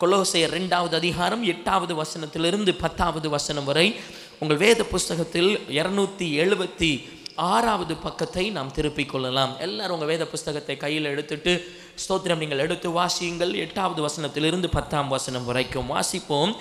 கொலோசையர் ரெண்டாவது அதிகாரம் எட்டாவது வசனத்திலிருந்து பத்தாவது வசனம் வரை உங்கள் வேத புஸ்தகத்தில் இருநூத்தி எழுபத்தி ஆறாவது பக்கத்தை நாம் திருப்பிக் கொள்ளலாம் எல்லாரும் உங்கள் வேத புஸ்தகத்தை கையில் எடுத்துட்டு ஸ்தோத்திரம் நீங்கள் எடுத்து வாசியுங்கள் எட்டாவது வசனத்திலிருந்து பத்தாம் வசனம் வரைக்கும் வாசிப்போம்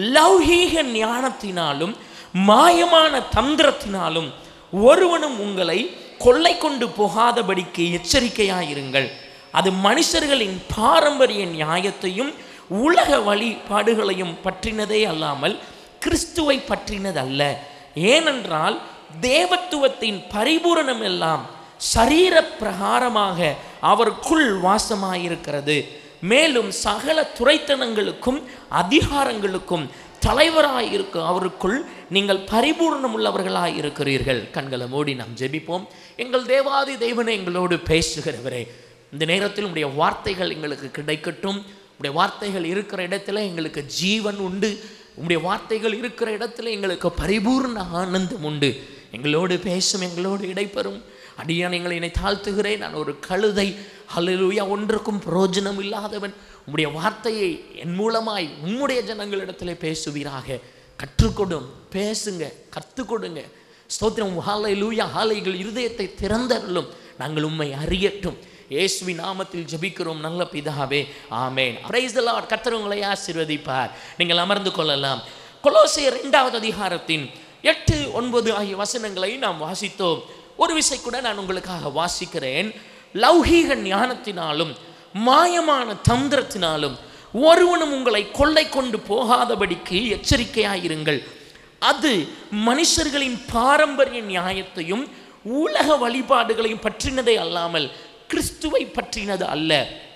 லௌகீக ஞானத்தினாலும் மாயமான தந்திரத்தினாலும் ஒருவனும் உங்களை கொள்ளை கொண்டு போகாதபடிக்கு எச்சரிக்கையாயிருங்கள் அது மனுஷர்களின் பாரம்பரிய நியாயத்தையும் உலக வழிபாடுகளையும் பற்றினதே அல்லாமல் கிறிஸ்துவை பற்றினதல்ல ஏனென்றால் தேவத்துவத்தின் பரிபூரணம் எல்லாம் சரீர பிரகாரமாக அவருக்குள் வாசமாயிருக்கிறது மேலும் சகல துறைத்தனங்களுக்கும் அதிகாரங்களுக்கும் தலைவராய் இருக்க அவருக்குள் நீங்கள் பரிபூர்ணம் உள்ளவர்களாய் இருக்கிறீர்கள் கண்களை மூடி நாம் ஜெபிப்போம் எங்கள் தேவாதி தேவனை எங்களோடு பேசுகிறவரே இந்த நேரத்தில் உடைய வார்த்தைகள் எங்களுக்கு கிடைக்கட்டும் உடைய வார்த்தைகள் இருக்கிற இடத்துல எங்களுக்கு ஜீவன் உண்டு உடைய வார்த்தைகள் இருக்கிற இடத்துல எங்களுக்கு பரிபூர்ண ஆனந்தம் உண்டு எங்களோடு பேசும் எங்களோடு இடைப்பெறும் அடியான் எங்களை என்னை தாழ்த்துகிறேன் நான் ஒரு கழுதை ஹalleluya ஒன்றுக்கும் பிரயோஜனம் இல்லாதவன் உம்முடைய வார்த்தையை என் மூலமாய் உம்முடைய ஜனங்களிடத்திலே பேசுவீராக கற்றுக்கொடும் பேசுங்க கற்றுக் கொடுங்க ஸ்தோத்திரம் ஹாலை லூயா ஹாலைகள் இருதயத்தை திறந்தருளும் நாங்கள் உம்மை அறியட்டும் இயேசுவின் நாமத்தில் ஜெபிக்கிறோம் நல்ல பிதாவே ஆமேன் பிரைஸ் தி லார்ட் கர்த்தர் உங்களை ஆசீர்வதிப்பார் நீங்கள் அமர்ந்து கொள்ளலாம் கொலோசியர் இரண்டாவது அதிகாரத்தின் எட்டு ஒன்பது ஆகிய வசனங்களை நாம் வாசித்தோம் ஒரு விசை கூட நான் உங்களுக்காக வாசிக்கிறேன் லௌகீக ஞானத்தினாலும் மாயமான தந்திரத்தினாலும் ஒருவனும் உங்களை கொள்ளை கொண்டு போகாதபடிக்கு எச்சரிக்கையாயிருங்கள் அது மனுஷர்களின் பாரம்பரிய நியாயத்தையும் உலக வழிபாடுகளையும் பற்றினதே அல்லாமல் கிறிஸ்துவை பற்றினது அல்ல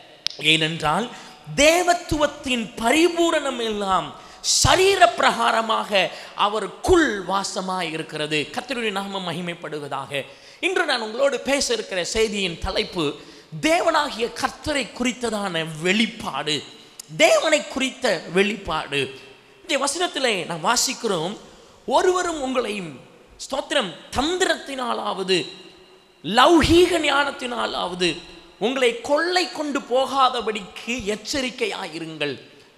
ஏனென்றால் தேவத்துவத்தின் பரிபூரணம் எல்லாம் சரீர பிரகாரமாக அவருக்குள் வாசமாய் இருக்கிறது கர்த்தருடைய நாமம் மகிமைப்படுவதாக இன்று நான் உங்களோடு பேச இருக்கிற செய்தியின் தலைப்பு தேவனாகிய கர்த்தரை குறித்ததான வெளிப்பாடு தேவனை குறித்த வெளிப்பாடு இந்த வசனத்திலே நாம் வாசிக்கிறோம் ஒருவரும் உங்களையும் ஸ்தோத்திரம் தந்திரத்தினாலாவது லௌகீக ஞானத்தினாலாவது உங்களை கொள்ளை கொண்டு போகாதபடிக்கு எச்சரிக்கையாயிருங்கள்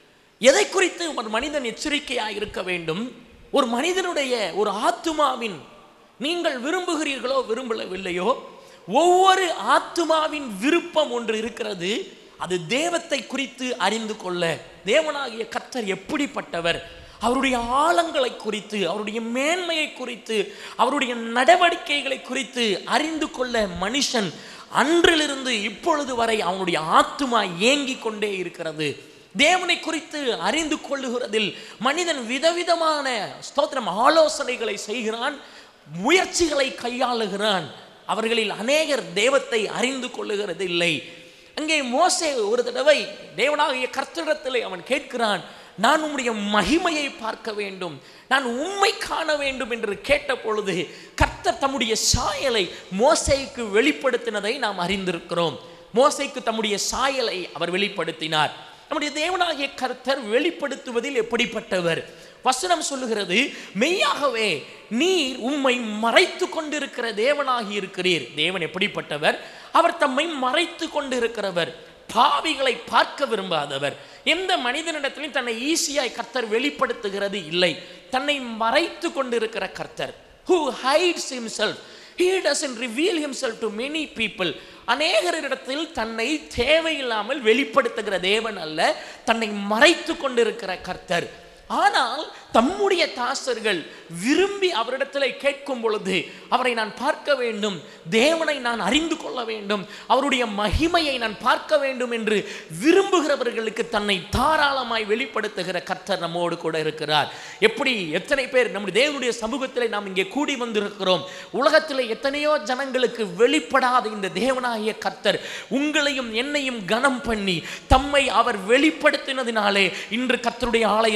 எதை குறித்து ஒரு மனிதன் எச்சரிக்கையாக இருக்க வேண்டும் ஒரு மனிதனுடைய ஒரு ஆத்துமாவின் நீங்கள் விரும்புகிறீர்களோ விரும்பவில்லையோ ஒவ்வொரு ஆத்துமாவின் விருப்பம் ஒன்று இருக்கிறது அது தேவத்தை குறித்து அறிந்து கொள்ள தேவனாகிய கர்த்தர் எப்படிப்பட்டவர் அவருடைய ஆழங்களை குறித்து அவருடைய மேன்மையை குறித்து அவருடைய நடவடிக்கைகளை குறித்து அறிந்து கொள்ள மனுஷன் அன்றிலிருந்து இப்பொழுது வரை அவனுடைய ஆத்துமா ஏங்கி கொண்டே இருக்கிறது தேவனை குறித்து அறிந்து கொள்ளுகிறதில் மனிதன் விதவிதமான ஸ்தோத்திரம் ஆலோசனைகளை செய்கிறான் முயற்சிகளை கையாளுகிறான் அவர்களில் அநேகர் தேவத்தை அறிந்து கொள்ளுகிறது இல்லை அங்கே மோசே ஒரு தடவை தேவனாகிய கர்த்தரிடத்தில் அவன் கேட்கிறான் நான் உம்முடைய மகிமையை பார்க்க வேண்டும் நான் உண்மை காண வேண்டும் என்று கேட்ட பொழுது கர்த்தர் தம்முடைய சாயலை மோசைக்கு வெளிப்படுத்தினதை நாம் அறிந்திருக்கிறோம் மோசைக்கு தம்முடைய சாயலை அவர் வெளிப்படுத்தினார் நம்முடைய தேவனாகிய கர்த்தர் வெளிப்படுத்துவதில் எப்படிப்பட்டவர் வசனம் சொல்லுகிறது மெய்யாகவே நீர் உம்மை மறைத்து கொண்டிருக்கிற தேவனாகி இருக்கிறீர் தேவன் எப்படிப்பட்டவர் அவர் தம்மை மறைத்து கொண்டிருக்கிறவர் பாவிகளை பார்க்க விரும்பாதவர் எந்த மனிதனிடத்திலும் தன்னை ஈஸியாய் கர்த்தர் வெளிப்படுத்துகிறது இல்லை தன்னை மறைத்து கொண்டிருக்கிற கர்த்தர் who hides himself he doesn't reveal himself to many people அநேகரிடத்தில் தன்னை தேவையில்லாமல் வெளிப்படுத்துகிற தேவன் அல்ல தன்னை மறைத்து கொண்டிருக்கிற கர்த்தர் ஆனால் தம்முடைய தாசர்கள் விரும்பி அவரிடத்தில் கேட்கும் பொழுது அவரை நான் பார்க்க வேண்டும் தேவனை நான் அறிந்து கொள்ள வேண்டும் அவருடைய மகிமையை நான் பார்க்க வேண்டும் என்று விரும்புகிறவர்களுக்கு தன்னை தாராளமாய் வெளிப்படுத்துகிற கர்த்தர் நம்மோடு கூட இருக்கிறார் எப்படி எத்தனை பேர் நம்முடைய தேவனுடைய சமூகத்தில் நாம் இங்கே கூடி வந்திருக்கிறோம் உலகத்தில் எத்தனையோ ஜனங்களுக்கு வெளிப்படாத இந்த தேவனாகிய கர்த்தர் உங்களையும் என்னையும் கனம் பண்ணி தம்மை அவர் வெளிப்படுத்தினதினாலே இன்று கர்த்தருடைய ஆலயத்தில் நாம்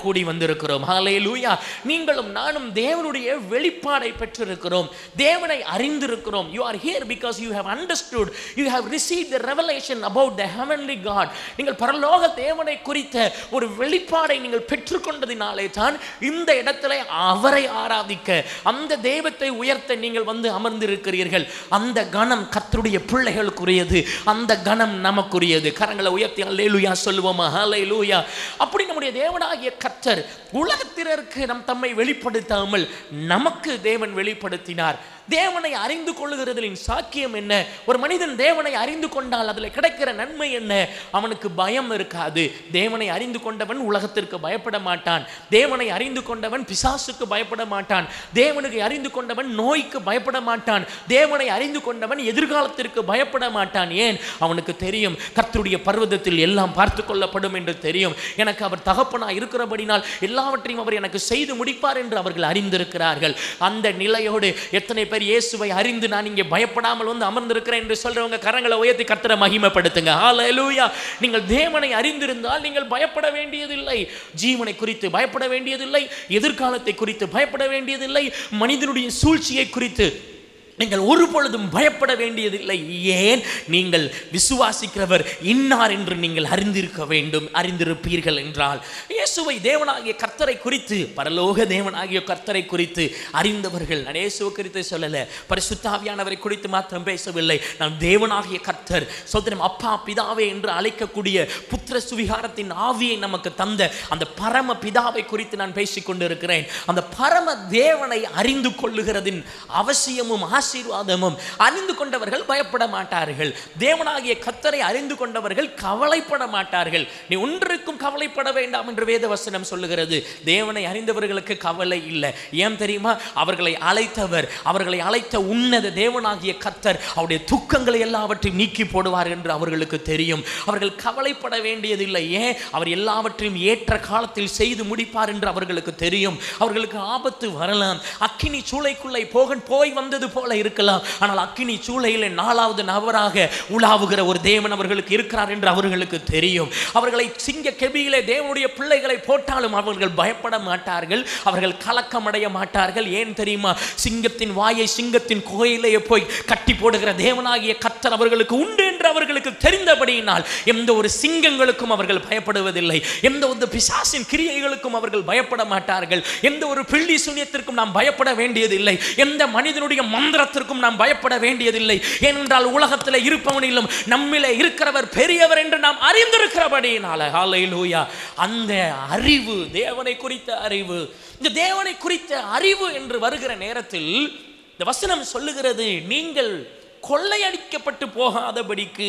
கூடி வந்திருக்கிறோம் ஹalleluya நீங்களும் நானும் தேவனுடைய வெளிப்பாடை பெற்றிருக்கிறோம் தேவனை அறிந்திருக்கிறோம் you are here because you have understood you have received the revelation about the heavenly god நீங்கள் பரலோக தேவனை குறித்த ஒரு வெளிப்பாடை நீங்கள் பெற்றுக்கொண்டதினாலே தான் இந்த இடத்துல அவரை ஆராதிக்க அந்த தெய்வத்தை உயர்த்த நீங்கள் வந்து அமர்ந்திருக்கிறீர்கள் அந்த கணம் கர்த்தருடைய பிள்ளைகளுக்குரியது அந்த கணம் நமக்குரியது கரங்களை உயர்த்தி அல்லேலூயா சொல்லுவோமா ஹalleluya அப்படி நம்முடைய தேவனாகிய கர்த்தர் உலகத்தினருக்கு நம் தம்மை வெளிப்படுத்தாமல் நமக்கு தேவன் வெளிப்படுத்தினார் தேவனை அறிந்து கொள்ளுகிறதின் சாக்கியம் என்ன ஒரு மனிதன் தேவனை அறிந்து கொண்டால் அதில் கிடைக்கிற நன்மை என்ன அவனுக்கு பயம் இருக்காது தேவனை அறிந்து கொண்டவன் உலகத்திற்கு பயப்பட மாட்டான் தேவனை அறிந்து கொண்டவன் பிசாசுக்கு பயப்பட மாட்டான் தேவனுக்கு அறிந்து கொண்டவன் நோய்க்கு பயப்பட மாட்டான் தேவனை அறிந்து கொண்டவன் எதிர்காலத்திற்கு பயப்பட மாட்டான் ஏன் அவனுக்கு தெரியும் கர்த்தருடைய பர்வதத்தில் எல்லாம் பார்த்து கொள்ளப்படும் என்று தெரியும் எனக்கு அவர் தகப்பனா இருக்கிறபடினால் எல்லாவற்றையும் அவர் எனக்கு செய்து முடிப்பார் என்று அவர்கள் அறிந்திருக்கிறார்கள் அந்த நிலையோடு எத்தனை பேர் இயேசுவை அறிந்து நான் இங்கே பயப்படாமல் வந்து அமர்ந்திருக்கிறேன் என்று சொல்றவங்க கரங்களை உயர்த்தி கர்த்தரை மகிமைப்படுத்துங்க ஹalleluya நீங்கள் தேவனை அறிந்திருந்தால் நீங்கள் பயப்பட வேண்டியதில்லை ஜீவனை குறித்து பயப்பட வேண்டியதில்லை எதிர்காலத்தை குறித்து பயப்பட வேண்டியதில்லை மனிதனுடைய சூழ்ச்சியை குறித்து நீங்கள் ஒரு பொழுதும் பயப்பட வேண்டியதில்லை ஏன் நீங்கள் விசுவாசிக்கிறவர் இன்னார் என்று நீங்கள் அறிந்திருக்க வேண்டும் அறிந்திருப்பீர்கள் என்றால் இயேசுவை தேவனாகிய கர்த்தரை குறித்து பரலோக தேவனாகிய கர்த்தரை குறித்து அறிந்தவர்கள் நான் இயேசுவை குறித்து சொல்லல பரிசுத்தாவியானவரை குறித்து மாத்திரம் பேசவில்லை நான் தேவனாகிய கர்த்தர் சோதனம் அப்பா பிதாவே என்று அழைக்கக்கூடிய புத்திர சுவிகாரத்தின் ஆவியை நமக்கு தந்த அந்த பரம பிதாவை குறித்து நான் பேசிக் கொண்டிருக்கிறேன் அந்த பரம தேவனை அறிந்து கொள்ளுகிறதின் அவசியமும் ஆசீர்வாதமும் அறிந்து கொண்டவர்கள் பயப்பட மாட்டார்கள் தேவனாகிய கத்தரை அறிந்து கொண்டவர்கள் கவலைப்பட மாட்டார்கள் நீ ஒன்றுக்கும் கவலைப்பட வேண்டாம் என்று வேத வசனம் சொல்லுகிறது தேவனை அறிந்தவர்களுக்கு கவலை இல்லை ஏன் தெரியுமா அவர்களை அழைத்தவர் அவர்களை அழைத்த உன்னத தேவனாகிய கத்தர் அவருடைய துக்கங்களை எல்லாவற்றையும் நீக்கி போடுவார் என்று அவர்களுக்கு தெரியும் அவர்கள் கவலைப்பட வேண்டியதில்லை ஏன் அவர் எல்லாவற்றையும் ஏற்ற காலத்தில் செய்து முடிப்பார் என்று அவர்களுக்கு தெரியும் அவர்களுக்கு ஆபத்து வரலாம் அக்கினி சூளைக்குள்ளே போக போய் வந்தது போல இருக்கலாம் ஆனால் அக்கினி சூளையில் நாலாவது நபராக உலாவுகிற ஒரு தேவன் அவர்களுக்கு இருக்கிறார் என்று அவர்களுக்கு தெரியும் அவர்களை சிங்க கெபியிலே தேவனுடைய பிள்ளைகளை போட்டாலும் அவர்கள் பயப்பட மாட்டார்கள் அவர்கள் கலக்கமடைய மாட்டார்கள் ஏன் தெரியுமா சிங்கத்தின் வாயை சிங்கத்தின் கோயிலையே போய் கட்டி போடுகிற தேவனாகிய கத்தர் அவர்களுக்கு உண்டு என்று அவர்களுக்கு தெரிந்தபடியினால் எந்த ஒரு சிங்கங்களுக்கும் அவர்கள் பயப்படுவதில்லை எந்த ஒரு பிசாசின் கிரியைகளுக்கும் அவர்கள் பயப்பட மாட்டார்கள் எந்த ஒரு பிள்ளி சுனியத்திற்கும் நாம் பயப்பட வேண்டியதில்லை எந்த மனிதனுடைய மந்திரத்திற்கும் நாம் பயப்பட வேண்டியதில்லை ஏனென்றால் உலகத்தில் இருப்பவனிலும் நம்மிலே இருக்கிறவர் பெரியவர் என்று நாம் அறிந்திருக்கிறபடியினால ஹalleluya அந்த அறிவு தேவனை குறித்த அறிவு இந்த தேவனை குறித்த அறிவு என்று வருகிற நேரத்தில் இந்த வசனம் சொல்லுகிறது நீங்கள் கொள்ளையடிக்கப்பட்டு போகாதபடிக்கு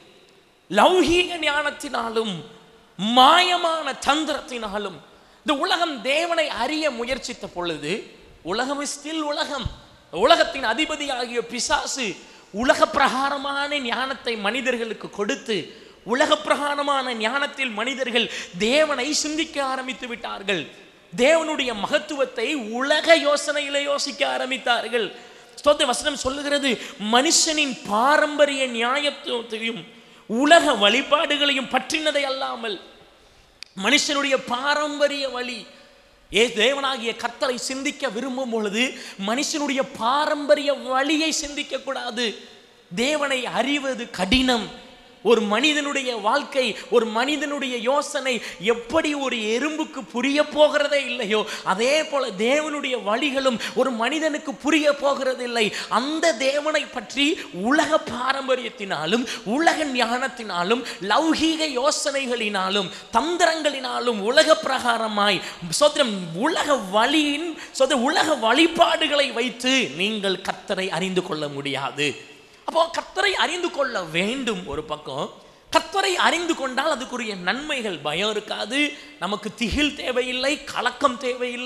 லௌகீக ஞானத்தினாலும் மாயமான தந்திரத்தினாலும் இந்த உலகம் தேவனை அறிய முயற்சித்த பொழுது உலகம் ஸ்டில் உலகம் உலகத்தின் அதிபதியாகிய பிசாசு உலக பிரகாரமான ஞானத்தை மனிதர்களுக்கு கொடுத்து உலக பிரகாரமான ஞானத்தில் மனிதர்கள் தேவனை சிந்திக்க ஆரம்பித்து விட்டார்கள் தேவனுடைய மகத்துவத்தை உலக யோசனையில யோசிக்க ஆரம்பித்தார்கள் ஸ்தோத்திர வசனம் சொல்லுகிறது மனுஷனின் பாரம்பரிய நியாயத்துவத்தையும் உலக வழிபாடுகளையும் பற்றினதை அல்லாமல் மனுஷனுடைய பாரம்பரிய வழி ஏ தேவனாகிய கர்த்தரை சிந்திக்க விரும்பும் பொழுது மனுஷனுடைய பாரம்பரிய வழியை சிந்திக்க கூடாது தேவனை அறிவது கடினம் ஒரு மனிதனுடைய வாழ்க்கை ஒரு மனிதனுடைய யோசனை எப்படி ஒரு எறும்புக்கு புரிய போகிறதே இல்லையோ அதே போல தேவனுடைய வழிகளும் ஒரு மனிதனுக்கு புரிய போகிறதில்லை அந்த தேவனை பற்றி உலக பாரம்பரியத்தினாலும் உலக ஞானத்தினாலும் லௌகீக யோசனைகளினாலும் தந்திரங்களினாலும் உலக பிரகாரமாய் சோதரம் உலக வழியின் சோதர உலக வழிபாடுகளை வைத்து நீங்கள் கர்த்தரை அறிந்து கொள்ள முடியாது அப்போ கர்த்தரை அறிந்து கொள்ள வேண்டும் ஒரு பக்கம் கர்த்தரை அறிந்து கொண்டால் அதுக்குரிய நன்மைகள் பயம் இருக்காது நமக்கு திகில் தேவையில்லை கலக்கம் தேவையில்லை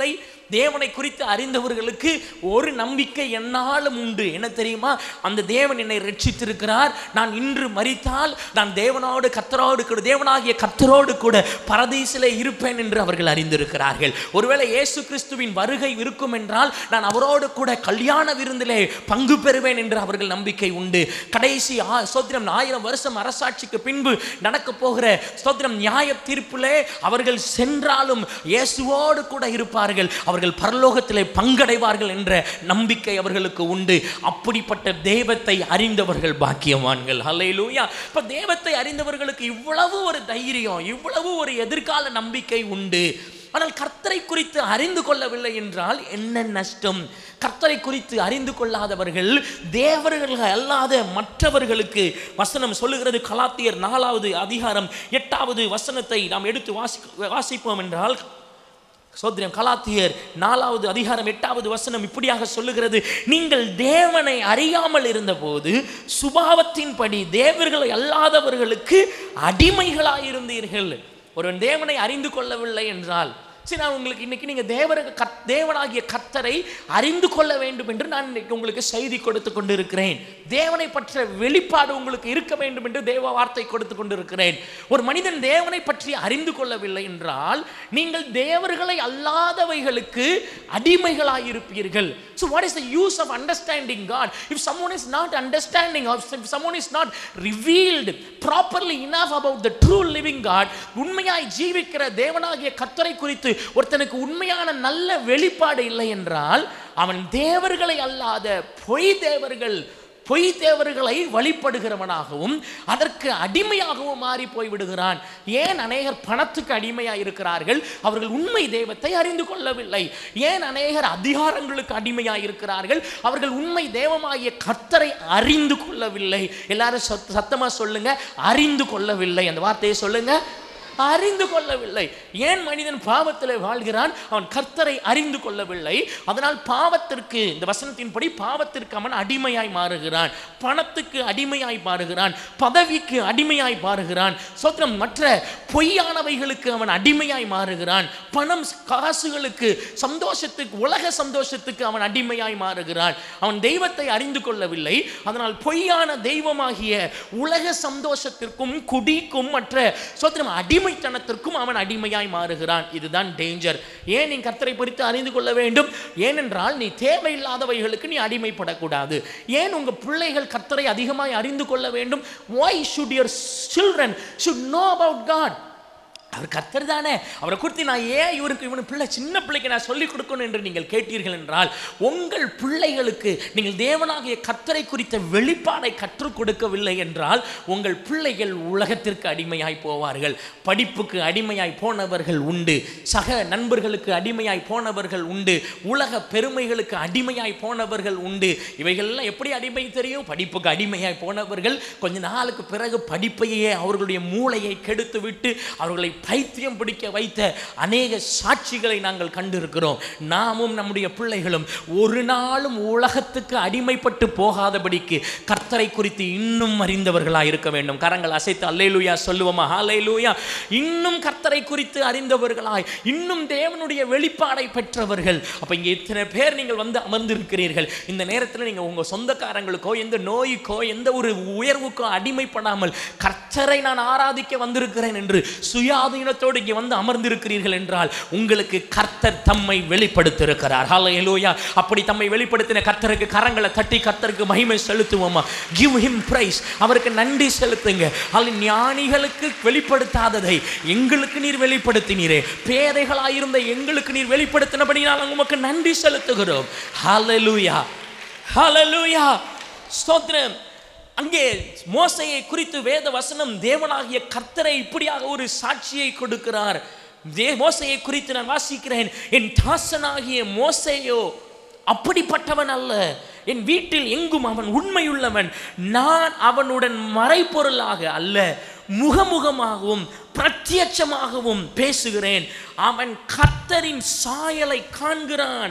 தேவனை குறித்து அறிந்தவர்களுக்கு ஒரு நம்பிக்கை என்னாலும் உண்டு என்ன தெரியுமா அந்த தேவன் என்னை ரட்சித்திருக்கிறார் நான் இன்று மரித்தால் நான் தேவனோடு கத்தரோடு கூட தேவனாகிய கத்தரோடு கூட பரதீசிலே இருப்பேன் என்று அவர்கள் அறிந்திருக்கிறார்கள் ஒருவேளை இயேசு கிறிஸ்துவின் வருகை இருக்கும் என்றால் நான் அவரோடு கூட கல்யாண விருந்திலே பங்கு பெறுவேன் என்று அவர்கள் நம்பிக்கை உண்டு கடைசி ஆ- ஸ்தோத்திரம் ஆயிரம் வருஷம் அரசாட்சிக்கு பின்பு நடக்க போகிற ஸ்தோத்திரம் நியாய தீர்ப்பிலே அவர்கள் சென்றாலும் இயேசுவோடு கூட இருப்பார்கள் அவர்கள் பரலோகத்திலே பங்கடைவார்கள் என்ற நம்பிக்கை அவர்களுக்கு உண்டு அப்படிப்பட்ட தெய்வத்தை அறிந்தவர்கள் பாக்கியவான்கள் ஹalleluya இப்ப தெய்வத்தை அறிந்தவர்களுக்கு இவ்வளவு ஒரு தைரியம் இவ்வளவு ஒரு எதிர்கால நம்பிக்கை உண்டு ஆனால் கர்த்தரை குறித்து அறிந்து கொள்ளவில்லை என்றால் என்ன நஷ்டம் கர்த்தரை குறித்து அறிந்து கொள்ளாதவர்கள் தேவர்கள் அல்லாத மற்றவர்களுக்கு வசனம் சொல்லுகிறது கலாத்தியர் நாலாவது அதிகாரம் எட்டாவது வசனத்தை நாம் எடுத்து வாசி வாசிப்போம் என்றால் சோதரியம் கலாத்தியர் நாலாவது அதிகாரம் எட்டாவது வசனம் இப்படியாக சொல்லுகிறது நீங்கள் தேவனை அறியாமல் இருந்தபோது சுபாவத்தின்படி தேவர்களை அல்லாதவர்களுக்கு அடிமைகளாயிருந்தீர்கள் ஒருவன் தேவனை அறிந்து கொள்ளவில்லை என்றால் சரி நான் உங்களுக்கு இன்னைக்கு நீங்க தேவர கத் தேவனாகிய கர்த்தரை அறிந்து கொள்ள வேண்டும் என்று நான் இன்னைக்கு உங்களுக்கு செய்தி கொடுத்து கொண்டிருக்கிறேன் தேவனை பற்றிய வெளிப்பாடு உங்களுக்கு இருக்க வேண்டும் என்று தேவ வார்த்தை கொடுத்து கொண்டிருக்கிறேன் ஒரு மனிதன் தேவனை பற்றி அறிந்து கொள்ளவில்லை என்றால் நீங்கள் தேவர்களை அல்லாதவைகளுக்கு அடிமைகளாயிருப்பீர்கள் so what is the use of understanding god if someone is not understanding or if someone is not revealed properly enough about the true living god உண்மையாய் ஜீவிக்கிற தேவனாகிய கர்த்தரை குறித்து ஒருத்தனுக்கு உண்மையான நல்ல வெளிப்பாடு இல்லை என்றால் அவன் தேவர்களை அல்லாத பொய் தேவர்கள் பொய் தேவர்களை வழிபடுகிறவனாகவும் அதற்கு அடிமையாகவும் மாறி போய் விடுகிறான் ஏன் அநேகர் பணத்துக்கு அடிமையாக இருக்கிறார்கள் அவர்கள் உண்மை தெய்வத்தை அறிந்து கொள்ளவில்லை ஏன் அநேகர் அதிகாரங்களுக்கு அடிமையாக இருக்கிறார்கள் அவர்கள் உண்மை தெய்வமாகிய கர்த்தரை அறிந்து கொள்ளவில்லை எல்லாரும் சத்- சத்தமா சொல்லுங்க அறிந்து கொள்ளவில்லை அந்த வார்த்தையை சொல்லுங்க அறிந்து கொள்ளவில்லை ஏன் மனிதன் பாவத்தில் வாழ்கிறான் அவன் கர்த்தரை அறிந்து கொள்ளவில்லை அதனால் பாவத்திற்கு இந்த வசனத்தின்படி பாவத்திற்கு அவன் அடிமையாய் மாறுகிறான் பணத்துக்கு அடிமையாய் மாறுகிறான் பதவிக்கு அடிமையாய் மாறுகிறான் சொத்தம் மற்ற பொய்யானவைகளுக்கு அவன் அடிமையாய் மாறுகிறான் பணம் காசுகளுக்கு சந்தோஷத்துக்கு உலக சந்தோஷத்துக்கு அவன் அடிமையாய் மாறுகிறான் அவன் தெய்வத்தை அறிந்து கொள்ளவில்லை அதனால் பொய்யான தெய்வமாகிய உலக சந்தோஷத்திற்கும் குடிக்கும் மற்ற சோத்திரம் அடிமைத்தனத்திற்கும் அவன் அடிமையாய் மாறுகிறான் இதுதான் டேஞ்சர் ஏன் நீ கர்த்தரை குறித்து அறிந்து கொள்ள வேண்டும் ஏனென்றால் நீ தேவையில்லாதவைகளுக்கு நீ அடிமைப்படக்கூடாது ஏன் உங்க பிள்ளைகள் கர்த்தரை அதிகமாய் அறிந்து கொள்ள வேண்டும் why should your children should know about god அவர் கர்த்தர் தானே அவரை குறித்து நான் ஏன் இவருக்கு இவனுக்கு பிள்ளை சின்ன பிள்ளைக்கு நான் சொல்லிக் கொடுக்கணும் என்று நீங்கள் கேட்டீர்கள் என்றால் உங்கள் பிள்ளைகளுக்கு நீங்கள் தேவனாகிய கர்த்தரை குறித்த வெளிப்பாடை கற்றுக் கொடுக்கவில்லை என்றால் உங்கள் பிள்ளைகள் உலகத்திற்கு அடிமையாய் போவார்கள் படிப்புக்கு அடிமையாய் போனவர்கள் உண்டு சக நண்பர்களுக்கு அடிமையாய் போனவர்கள் உண்டு உலக பெருமைகளுக்கு அடிமையாய் போனவர்கள் உண்டு இவைகள்லாம் எப்படி அடிமை தெரியும் படிப்புக்கு அடிமையாய் போனவர்கள் கொஞ்ச நாளுக்கு பிறகு படிப்பையே அவர்களுடைய மூளையை கெடுத்து விட்டு அவர்களை பைத்தியம் பிடிக்க வைத்த அநேக சாட்சிகளை நாங்கள் கண்டிருக்கிறோம் நாமும் நம்முடைய பிள்ளைகளும் ஒரு நாளும் உலகத்துக்கு அடிமைப்பட்டு போகாதபடிக்கு கர்த்தரை குறித்து இன்னும் அறிந்தவர்களாக இருக்க வேண்டும் கரங்கள் அசைத்து அல்லேலூயா சொல்லுவோமா ஹalleluya இன்னும் கர்த்தரை குறித்து அறிந்தவர்களாய் இன்னும் தேவனுடைய வெளிப்பாடை பெற்றவர்கள் அப்ப இங்க இத்தனை பேர் நீங்கள் வந்து அமர்ந்திருக்கிறீர்கள் இந்த நேரத்தில் நீங்க உங்க சொந்தக்காரங்களுக்கோ எந்த நோய்க்கோ எந்த ஒரு உயர்வுக்கோ அடிமைப்படாமல் கர்த்தரை நான் ஆராதிக்க வந்திருக்கிறேன் என்று சுயாதீனத்தோடு இங்கே வந்து அமர்ந்திருக்கிறீர்கள் என்றால் உங்களுக்கு கர்த்தர் தம்மை வெளிப்படுத்தியிருக்கிறார் ஹalleluya அப்படி தம்மை வெளிப்படுத்தின கர்த்தருக்கு கரங்களை தட்டி கர்த்தருக்கு மகிமை செலுத்துவோமா கிவ் ஹிம் பிரைஸ் அவருக்கு நன்றி செலுத்துங்க அல்ல ஞானிகளுக்கு வெளிப்படுத்தாததை எங்களுக்கு நீர் வெளிப்படுத்தினீரே பேதைகளாயிருந்த எங்களுக்கு நீர் வெளிப்படுத்தினபடினால் உமக்கு நன்றி செலுத்துகிறோம் ஹalleluya ஹalleluya ஸ்தோத்திரம் அங்கே மோசையை குறித்து வேத வசனம் தேவனாகிய கர்த்தரை இப்படியாக ஒரு சாட்சியை கொடுக்கிறார் தே மோசையை குறித்து நான் வாசிக்கிறேன் என் தாசனாகிய மோசையோ அப்படிப்பட்டவன் அல்ல என் வீட்டில் எங்கும் அவன் உண்மையுள்ளவன் நான் அவனுடன் மறைபொருளாக அல்ல முகமுகமாகவும் பிரத்யட்சமாகவும் பேசுகிறேன் அவன் கர்த்தரின் சாயலை காண்கிறான்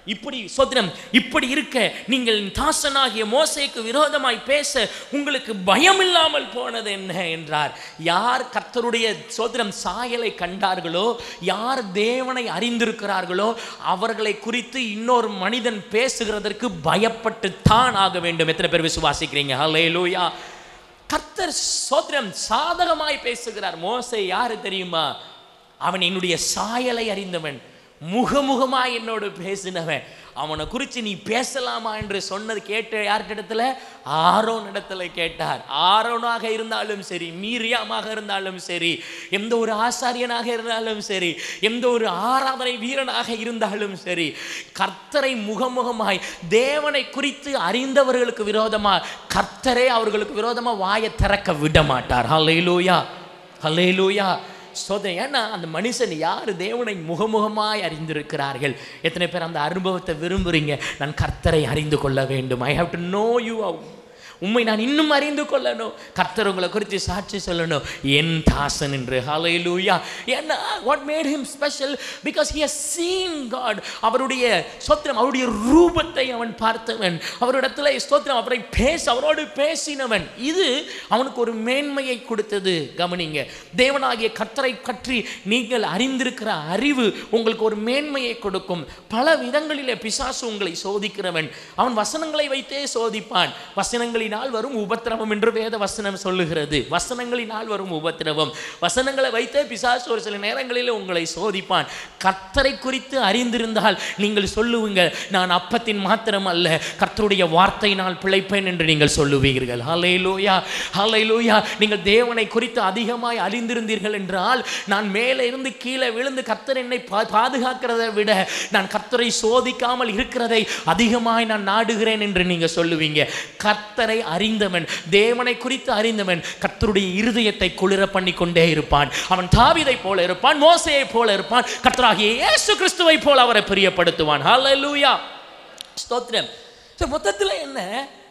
இப்படி சோதனம் இப்படி இருக்க நீங்கள் தாசனாகிய மோசேக்கு விரோதமாய் பேச உங்களுக்கு பயம் இல்லாமல் போனது என்ன என்றார் யார் கர்த்தருடைய சோதனம் சாயலை கண்டார்களோ யார் தேவனை அறிந்திருக்கிறார்களோ அவர்களை குறித்து இன்னொரு மனிதன் பேசுகிறதற்கு பயப்பட்டு தான் ஆக வேண்டும் எத்தனை பேர் விசுவாசிக்கிறீங்க ஹalleluya கர்த்தர் சோத்திரம் சாதகமாய் பேசுகிறார் மோசே யாரு தெரியுமா அவன் என்னுடைய சாயலை அறிந்தவன் முகமுகமாய் என்னோடு பேசினவன் அவனை குறித்து நீ பேசலாமா என்று சொன்னது கேட்ட யார்கிட்டத்துல ஆரோன் இடத்துல கேட்டார் ஆரோனாக இருந்தாலும் சரி மீரியாமாக இருந்தாலும் சரி எந்த ஒரு ஆசாரியனாக இருந்தாலும் சரி எந்த ஒரு ஆராதனை வீரனாக இருந்தாலும் சரி கர்த்தரை முகமுகமாய் தேவனை குறித்து அறிந்தவர்களுக்கு விரோதமாக கர்த்தரே அவர்களுக்கு விரோதமாக வாயை திறக்க விட மாட்டார் ஹல்லேலூயா ஹல்லேலூயா சோதனை ஏன்னா அந்த மனுஷன் யார் தேவனை முகமுகமாய் அறிந்திருக்கிறார்கள் எத்தனை பேர் அந்த அனுபவத்தை விரும்புறீங்க நான் கர்த்தரை அறிந்து கொள்ள வேண்டும் I have to know you உண்மை நான் இன்னும் அறிந்து கொள்ளணும் கர்த்தர் உங்களை குறித்து சாட்சி சொல்லணும் என் தாசன் என்று ஹalleluya ஏன்னா what made him special because he has seen God அவருடைய ஸ்தோத்திரம் அவருடைய ரூபத்தை அவன் பார்த்தவன் அவரிடத்துல ஸ்தோத்திரம் அவரை பேச அவரோடு பேசினவன் இது அவனுக்கு ஒரு மேன்மையை கொடுத்தது கவனிங்க தேவனாகிய கர்த்தரை பற்றி நீங்கள் அறிந்திருக்கிற அறிவு உங்களுக்கு ஒரு மேன்மையை கொடுக்கும் பல விதங்களிலே பிசாசு உங்களை சோதிக்கிறவன் அவன் வசனங்களை வைத்தே சோதிப்பான் வசனங்களினால் வரும் உபத்திரவம் என்று வேத வசனம் சொல்லுகிறது வசனங்களினால் வரும் உபத்திரவம் வசனங்களை வைத்தே பிசாசு ஒரு சில நேரங்களில் உங்களை சோதிப்பான் கர்த்தரை குறித்து அறிந்திருந்தால் நீங்கள் சொல்லுவீங்க நான் அப்பத்தின் மாத்திரம் அல்ல கர்த்தருடைய வார்த்தையினால் பிழைப்பேன் என்று நீங்கள் சொல்லுவீர்கள் ஹalleluya ஹalleluya நீங்கள் தேவனை குறித்து அதிகமாய் அறிந்திருந்தீர்கள் என்றால் நான் மேலே இருந்து கீழே விழுந்து கர்த்தர் என்னை பா- பாதுகாக்கிறதை விட நான் கர்த்தரை சோதிக்காமல் இருக்கிறதை அதிகமாய் நான் நாடுகிறேன் என்று நீங்க சொல்லுவீங்க கர்த்தரை அறிந்தவன் தேவனை குறித்து அறிந்தவன் கர்த்தருடைய இருதயத்தை குளிர பண்ணி கொண்டே இருப்பான் அவன் தாவீதை போல இருப்பான் மோசையை போல இருப்பான் கர்த்தராகிய இயேசு கிறிஸ்துவை போல அவரை பிரியப்படுத்துவான் ஹalleluya ஸ்தோத்திரம் So, மொத்தத்துல என்ன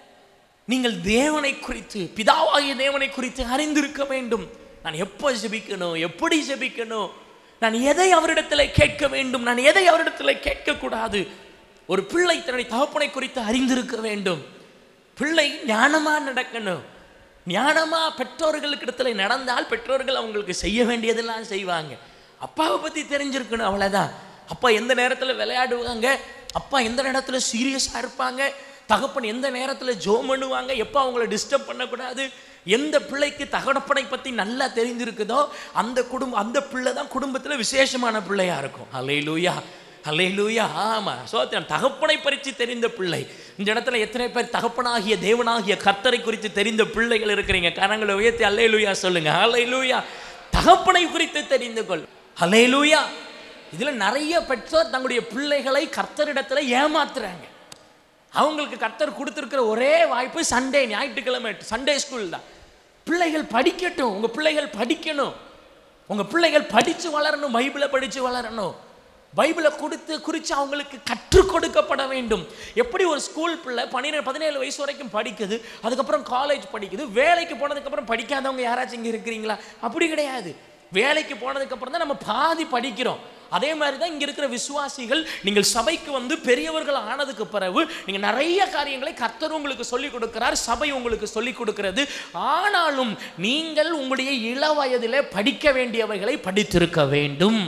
நீங்கள் தேவனை குறித்து பிதாவாகிய தேவனை குறித்து அறிந்திருக்க வேண்டும் நான் எப்போ ஜெபிக்கணும் எப்படி ஜெபிக்கணும் நான் எதை அவரிடத்தில் கேட்க வேண்டும் நான் எதை அவரிடத்தில் கேட்கக்கூடாது ஒரு பிள்ளை தன்னுடைய தகப்பனை குறித்து அறிந்திருக்க வேண்டும் பிள்ளை ஞானமா நடக்கணும் ஞானமா பெற்றோர்களுக்கு இடத்துல நடந்தால் பெற்றோர்கள் அவங்களுக்கு செய்ய வேண்டியதெல்லாம் செய்வாங்க அப்பாவை பத்தி தெரிஞ்சிருக்கணும் அவ்வளவுதான் அப்பா எந்த நேரத்தில் விளையாடுவாங்க அப்பா எந்த நேரத்தில் சீரியஸாக இருப்பாங்க தகப்பன் எந்த நேரத்தில் ஜோம் பண்ணுவாங்க எப்போ அவங்கள டிஸ்டர்ப் பண்ணக்கூடாது எந்த பிள்ளைக்கு தகப்பனை பற்றி நல்லா தெரிஞ்சிருக்குதோ அந்த குடும்பம் அந்த பிள்ளை தான் குடும்பத்தில் விசேஷமான பிள்ளையா இருக்கும் அலையிலூயா அலையிலூயா ஆமா சோத்திரம் தகப்பனை பறித்து தெரிந்த பிள்ளை இந்த இடத்துல எத்தனை பேர் தகப்பனாகிய தேவனாகிய கர்த்தரை குறித்து தெரிந்த பிள்ளைகள் இருக்கிறீங்க கரங்களை உயர்த்தி அல்லையிலூயா சொல்லுங்க அலையிலூயா தகப்பனை குறித்து தெரிந்து கொள் அலையிலூயா இதுல நிறைய பெற்றோர் தங்களுடைய பிள்ளைகளை கர்த்தரிடத்துல ஏமாத்துறாங்க அவங்களுக்கு கர்த்தர் கொடுத்துருக்கிற ஒரே வாய்ப்பு சண்டே ஞாயிற்றுக்கிழமை சண்டே ஸ்கூல் தான் பிள்ளைகள் படிக்கட்டும் உங்க பிள்ளைகள் படிக்கணும் உங்க பிள்ளைகள் படிச்சு வளரணும் பைபிளை படிச்சு வளரணும் பைபிளை கொடுத்து குறித்து அவங்களுக்கு கற்றுக் கொடுக்கப்பட வேண்டும் எப்படி ஒரு ஸ்கூல் பிள்ளை பன்னிரெண்டு பதினேழு வயசு வரைக்கும் படிக்குது அதுக்கப்புறம் காலேஜ் படிக்குது வேலைக்கு போனதுக்கப்புறம் படிக்காதவங்க யாராச்சும் இங்கே இருக்கிறீங்களா அப்படி கிடையாது வேலைக்கு போனதுக்கப்புறம் தான் நம்ம பாதி படிக்கிறோம் அதே மாதிரி தான் இங்கே இருக்கிற விசுவாசிகள் நீங்கள் சபைக்கு வந்து பெரியவர்கள் ஆனதுக்கு பிறகு நீங்கள் நிறைய காரியங்களை கர்த்தர் உங்களுக்கு சொல்லிக் கொடுக்கிறார் சபை உங்களுக்கு சொல்லிக் கொடுக்கிறது ஆனாலும் நீங்கள் உங்களுடைய இள வயதிலே படிக்க வேண்டியவைகளை படித்திருக்க வேண்டும்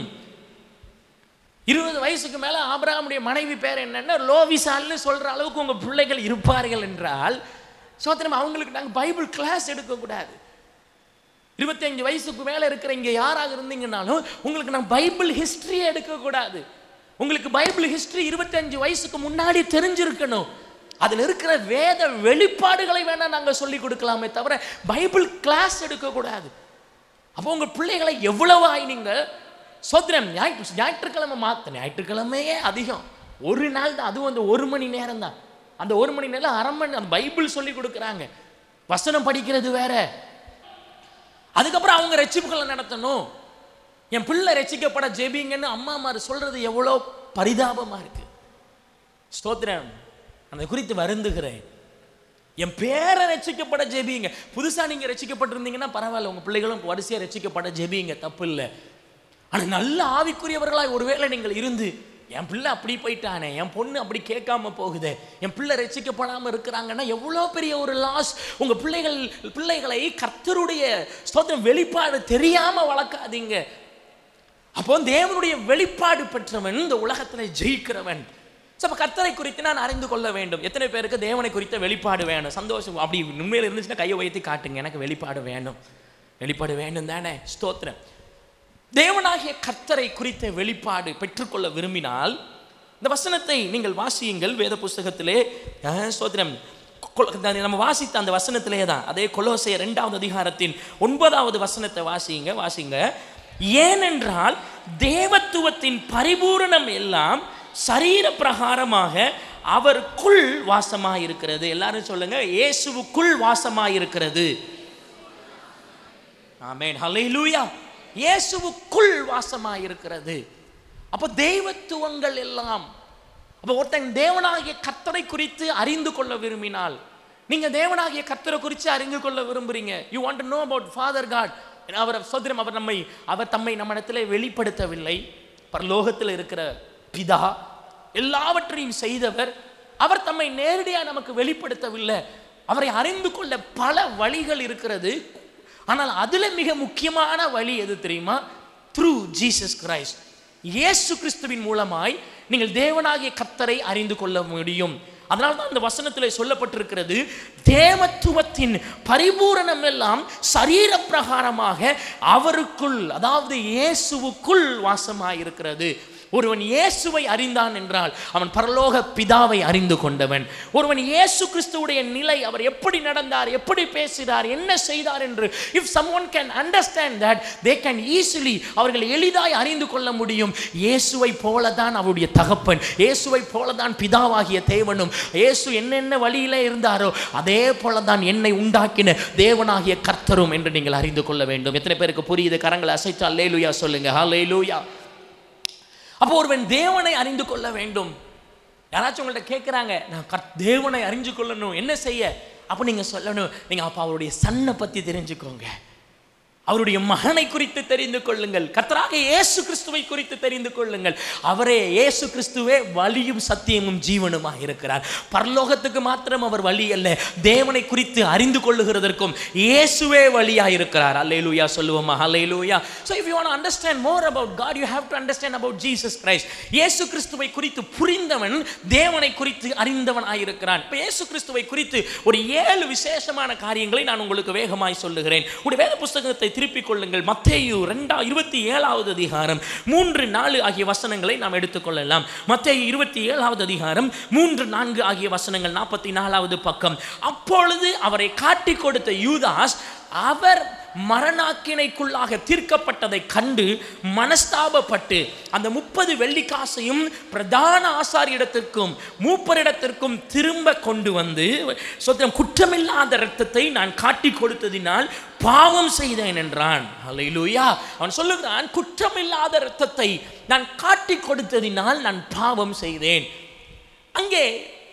இருபது வயசுக்கு மேல ஆபிரகாமுடைய மனைவி பேர் என்னன்னா லோவிசால்னு சொல்ற அளவுக்கு உங்க பிள்ளைகள் இருப்பார்கள் என்றால் சோத்திரம் அவங்களுக்கு நாங்கள் பைபிள் கிளாஸ் எடுக்கக்கூடாது இருபத்தஞ்சு வயசுக்கு மேல இருக்கிற இங்க யாராக இருந்தீங்கன்னாலும் உங்களுக்கு நான் பைபிள் ஹிஸ்டரியே எடுக்கக்கூடாது உங்களுக்கு பைபிள் ஹிஸ்டரி இருபத்தஞ்சு வயசுக்கு முன்னாடி தெரிஞ்சிருக்கணும் அதில் இருக்கிற வேத வெளிப்பாடுகளை வேணா நாங்கள் சொல்லி கொடுக்கலாமே தவிர பைபிள் கிளாஸ் எடுக்கக்கூடாது அப்போ உங்கள் பிள்ளைகளை எவ்வளவு ஆயினீங்க சோத்திரம் ஞாயிற்று ஞாயிற்றுக்கிழமை மாத்த ஞாயிற்றுக்கிழமையே அதிகம் ஒரு நாள் தான் அதுவும் அந்த ஒரு மணி நேரம் தான் அந்த ஒரு மணி நேரம் அரை மணி அந்த பைபிள் சொல்லி கொடுக்குறாங்க வசனம் படிக்கிறது வேற அதுக்கப்புறம் அவங்க ரட்சிப்புகளை நடத்தணும் என் பிள்ளை ரட்சிக்கப்பட ஜெபிங்கன்னு அம்மாமார் சொல்றது எவ்வளோ பரிதாபமா இருக்கு ஸ்தோத்திரம் அந்த குறித்து வருந்துகிறேன் என் பேரை ரட்சிக்கப்பட ஜெபிங்க புதுசா நீங்க ரட்சிக்கப்பட்டிருந்தீங்கன்னா பரவாயில்ல உங்க பிள்ளைகளும் வரிசையா ரட்சிக்கப்பட ஜெபிங்க தப்பு இல்லை ஆனா நல்ல ஆவிக்குரியவர்களாய் ஒருவேளை நீங்கள் இருந்து என் பிள்ளை அப்படி போயிட்டானே என் பொண்ணு அப்படி கேட்காம போகுதே என் பிள்ளை ரசிக்கப்படாமல் இருக்கிறாங்கன்னா எவ்வளோ பெரிய ஒரு லாஸ் உங்கள் பிள்ளைகள் பிள்ளைகளை கர்த்தருடைய ஸ்தோத்திரம் வெளிப்பாடு தெரியாமல் வளர்க்காதீங்க அப்போ தேவனுடைய வெளிப்பாடு பெற்றவன் இந்த உலகத்தில் ஜெயிக்கிறவன் ஸோ அப்போ கர்த்தரை குறித்து நான் அறிந்து கொள்ள வேண்டும் எத்தனை பேருக்கு தேவனை குறித்த வெளிப்பாடு வேணும் சந்தோஷம் அப்படி உண்மையில் இருந்துச்சுன்னா கையை உயர்த்தி காட்டுங்க எனக்கு வெளிப்பாடு வேணும் வெளிப்பாடு வேண்டும் தானே ஸ்தோத்திரம் தேவனாகிய கர்த்தரை குறித்த வெளிப்பாடு பெற்றுக்கொள்ள விரும்பினால் இந்த வசனத்தை நீங்கள் வாசியுங்கள் வேத புஸ்தகத்திலே அஹ், ஸ்தோத்திரம் கொ- அந்த நம்ம வாசித்த அந்த வசனத்திலே தான் அதே கொலோசைய ரெண்டாவது அதிகாரத்தின் ஒன்பதாவது வசனத்தை வாசிங்க வாசிங்க ஏனென்றால் தேவத்துவத்தின் பரிபூரணம் எல்லாம் சரீர பிரகாரமாக அவருக்குள் வாசமாயிருக்கிறது எல்லாரும் சொல்லுங்க இயேசுவுக்குள் வாசமாயிருக்கிறது ஆமென் ஹalleluya இயேசுவுக்குள் வாசமாயிருக்கிறது அப்போ தெய்வத்துவங்கள் எல்லாம் அப்போ ஒருத்தன் தேவனாகிய கர்த்தரை குறித்து அறிந்து கொள்ள விரும்பினால் நீங்க தேவனாகிய கர்த்தரை குறித்து அறிந்து கொள்ள விரும்புறீங்க you want to know about Father God அவர் சோதரம் அவர் நம்மை அவர் தம்மை நம்மிடத்தில் வெளிப்படுத்தவில்லை பரலோகத்தில் இருக்கிற பிதா எல்லாவற்றையும் செய்தவர் அவர் தம்மை நேரடியாக நமக்கு வெளிப்படுத்தவில்லை அவரை அறிந்து கொள்ள பல வழிகள் இருக்கிறது ஆனால் அதுல மிக முக்கியமான வழி எது தெரியுமா த்ரூ ஜீசஸ் கிரைஸ்ட் இயேசு கிறிஸ்துவின் மூலமாய் நீங்கள் தேவனாகிய கர்த்தரை அறிந்து கொள்ள முடியும் அதனால தான் அந்த வசனத்தில் சொல்லப்பட்டிருக்கிறது தேவத்துவத்தின் பரிபூரணம் எல்லாம் சரீர பிரகாரமாக அவருக்குள் அதாவது இயேசுவுக்குள் வாசமாயிருக்கிறது ஒருவன் இயேசுவை அறிந்தான் என்றால் அவன் பரலோக பிதாவை அறிந்து கொண்டவன் ஒருவன் இயேசு கிறிஸ்துவுடைய நிலை அவர் எப்படி நடந்தார் எப்படி பேசினார் என்ன செய்தார் என்று if someone can understand that they can easily அவர்கள் எளிதாய் அறிந்து கொள்ள முடியும் இயேசுவை போல தான் அவருடைய தகப்பன் இயேசுவை போல தான் பிதாவாகிய தேவனும் இயேசு என்னென்ன வழியிலே இருந்தாரோ அதே போல தான் என்னை உண்டாக்கின தேவனாகிய கர்த்தரும் என்று நீங்கள் அறிந்து கொள்ள வேண்டும் எத்தனை பேருக்கு புரியுது கரங்களை அசைத்தால் லேலுயா சொல்லுங்க ஹalleluya அப்போ ஒருவன் தேவனை அறிந்து கொள்ள வேண்டும் யாராச்சும் உங்கள்ட்ட கேட்குறாங்க நான் கர்த் தேவனை அறிஞ்சு கொள்ளணும் என்ன செய்ய அப்போ நீங்கள் சொல்லணும் நீங்கள் அப்போ அவருடைய சன்னை பற்றி தெரிஞ்சுக்கோங்க அவருடைய மகனை குறித்து தெரிந்து கொள்ளுங்கள் கர்த்தராக இயேசு கிறிஸ்துவை குறித்து தெரிந்து கொள்ளுங்கள் அவரே இயேசு கிறிஸ்துவே வழியும் சத்தியமும் ஜீவனுமாக இருக்கிறார் பரலோகத்துக்கு மாத்திரம் அவர் வழி அல்ல தேவனை குறித்து அறிந்து கொள்ளுகிறதற்கும் இயேசுவே வழியாக இருக்கிறார் அல்லேலூயா சொல்லுவோமா அல்லேலூயா so if you want understand more about God you have to understand about Jesus Christ இயேசு கிறிஸ்துவை குறித்து புரிந்தவன் தேவனை குறித்து அறிந்தவன் ஆயிருக்கிறான் இப்போ இயேசு கிறிஸ்துவை குறித்து ஒரு ஏழு விசேஷமான காரியங்களை நான் உங்களுக்கு வேகமாய் சொல்லுகிறேன் உடைய வேத புஸ்தகத்தை திருப்பிக் கொள்ளுங்கள் மத்தேயு ரெண்டா இருபத்தி ஏழாவது அதிகாரம் மூன்று நாலு ஆகிய வசனங்களை நாம் எடுத்துக்கொள்ளலாம் மத்தேயு இருபத்தி ஏழாவது அதிகாரம் மூன்று நான்கு ஆகிய வசனங்கள் நாற்பத்தி நாலாவது பக்கம் அப்பொழுது அவரை காட்டிக் கொடுத்த யூதாஸ் அவர் மரணாக்கினைக்குள்ளாக தீர்க்கப்பட்டதை கண்டு மனஸ்தாபப்பட்டு அந்த முப்பது வெள்ளிக்காசையும் பிரதான ஆசாரியிடத்திற்கும் மூப்பரிடத்திற்கும் திரும்ப கொண்டு வந்து சொத்தம் குற்றமில்லாத இரத்தத்தை நான் காட்டி கொடுத்ததினால் பாவம் செய்தேன் என்றான் அல்லேலூயா அவன் சொல்லுகிறான் குற்றமில்லாத இரத்தத்தை நான் காட்டி கொடுத்ததினால் நான் பாவம் செய்தேன் அங்கே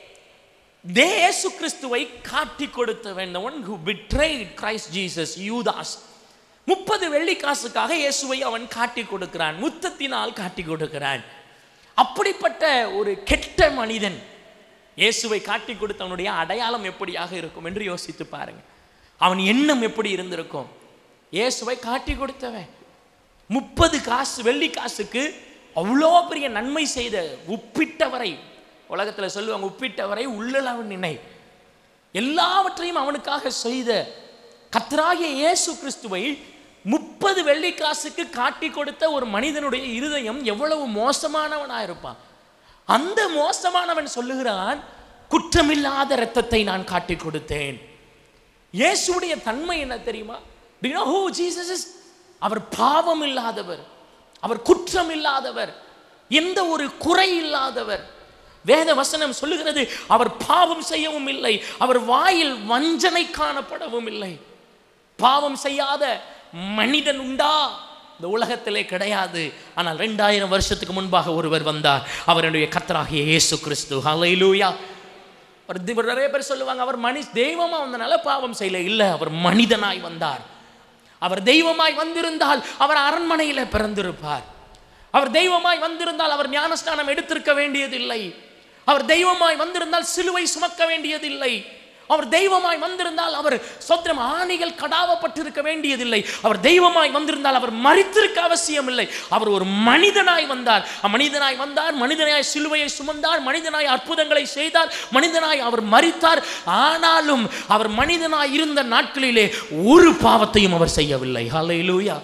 தேசு கிறிஸ்துவை காட்டி கொடுத்தவன் the one who betrayed Christ Jesus யூதாஸ் முப்பது வெள்ளி காசுக்காக இயேசுவை அவன் காட்டி கொடுக்கிறான் முத்தத்தினால் காட்டி கொடுக்கிறான் அப்படிப்பட்ட ஒரு கெட்ட மனிதன் இயேசுவை காட்டி கொடுத்தவனுடைய அடையாளம் எப்படியாக இருக்கும் என்று யோசித்து பாருங்க அவன் எண்ணம் எப்படி இருந்திருக்கும் இயேசுவை காட்டி கொடுத்தவன் முப்பது காசு வெள்ளி காசுக்கு அவ்வளோ பெரிய நன்மை செய்த உப்பிட்டவரை உலகத்தில் சொல்லுவாங்க உப்பிட்டவரை உள்ளளவு நினை எல்லாவற்றையும் அவனுக்காக செய்த கத்தராகிய இயேசு கிறிஸ்துவை முப்பது வெள்ளி காசுக்கு காட்டி கொடுத்த ஒரு மனிதனுடைய இருதயம் எவ்வளவு மோசமானவனா இருப்பான் அந்த மோசமானவன் சொல்லுகிறான் குற்றமில்லாத இரத்தத்தை நான் காட்டி கொடுத்தேன் இயேசுடைய தன்மை என்ன தெரியுமா Do you know who Jesus is? அவர் பாவம் இல்லாதவர் அவர் குற்றம் இல்லாதவர் எந்த ஒரு குறை இல்லாதவர் வேத வசனம் சொல்லுகிறது அவர் பாவம் செய்யவும் இல்லை அவர் வாயில் வஞ்சனை காணப்படவும் இல்லை பாவம் செய்யாத மனிதன் உண்டா இந்த உலகத்திலே கிடையாது ஆனால் ரெண்டாயிரம் வருஷத்துக்கு முன்பாக ஒருவர் வந்தார் அவருடைய கர்த்தராகிய இயேசு கிறிஸ்து ஹalleluya ஒரு தி- ஒரு நிறைய பேர் சொல்லுவாங்க அவர் மனி தெய்வமா வந்தனால பாவம் செய்யல இல்லை அவர் மனிதனாய் வந்தார் அவர் தெய்வமாய் வந்திருந்தால் அவர் அரண்மனையில் பிறந்திருப்பார் அவர் தெய்வமாய் வந்திருந்தால் அவர் ஞானஸ்நானம் எடுத்திருக்க வேண்டியதில்லை அவர் தெய்வமாய் வந்திருந்தால் சிலுவை சுமக்க வேண்டியதில்லை அவர் தெய்வமாய் வந்திருந்தால் அவர் சொத்திரம் ஆணிகள் கடாவப்பட்டிருக்க வேண்டியதில்லை அவர் தெய்வமாய் வந்திருந்தால் அவர் மறித்திருக்க அவசியம் இல்லை அவர் ஒரு மனிதனாய் வந்தார் மனிதனாய் வந்தார் மனிதனாய் சிலுவையை சுமந்தார் மனிதனாய் அற்புதங்களை செய்தார் மனிதனாய் அவர் மறித்தார் ஆனாலும் அவர் மனிதனாய் இருந்த நாட்களிலே ஒரு பாவத்தையும் அவர் செய்யவில்லை ஹalleluya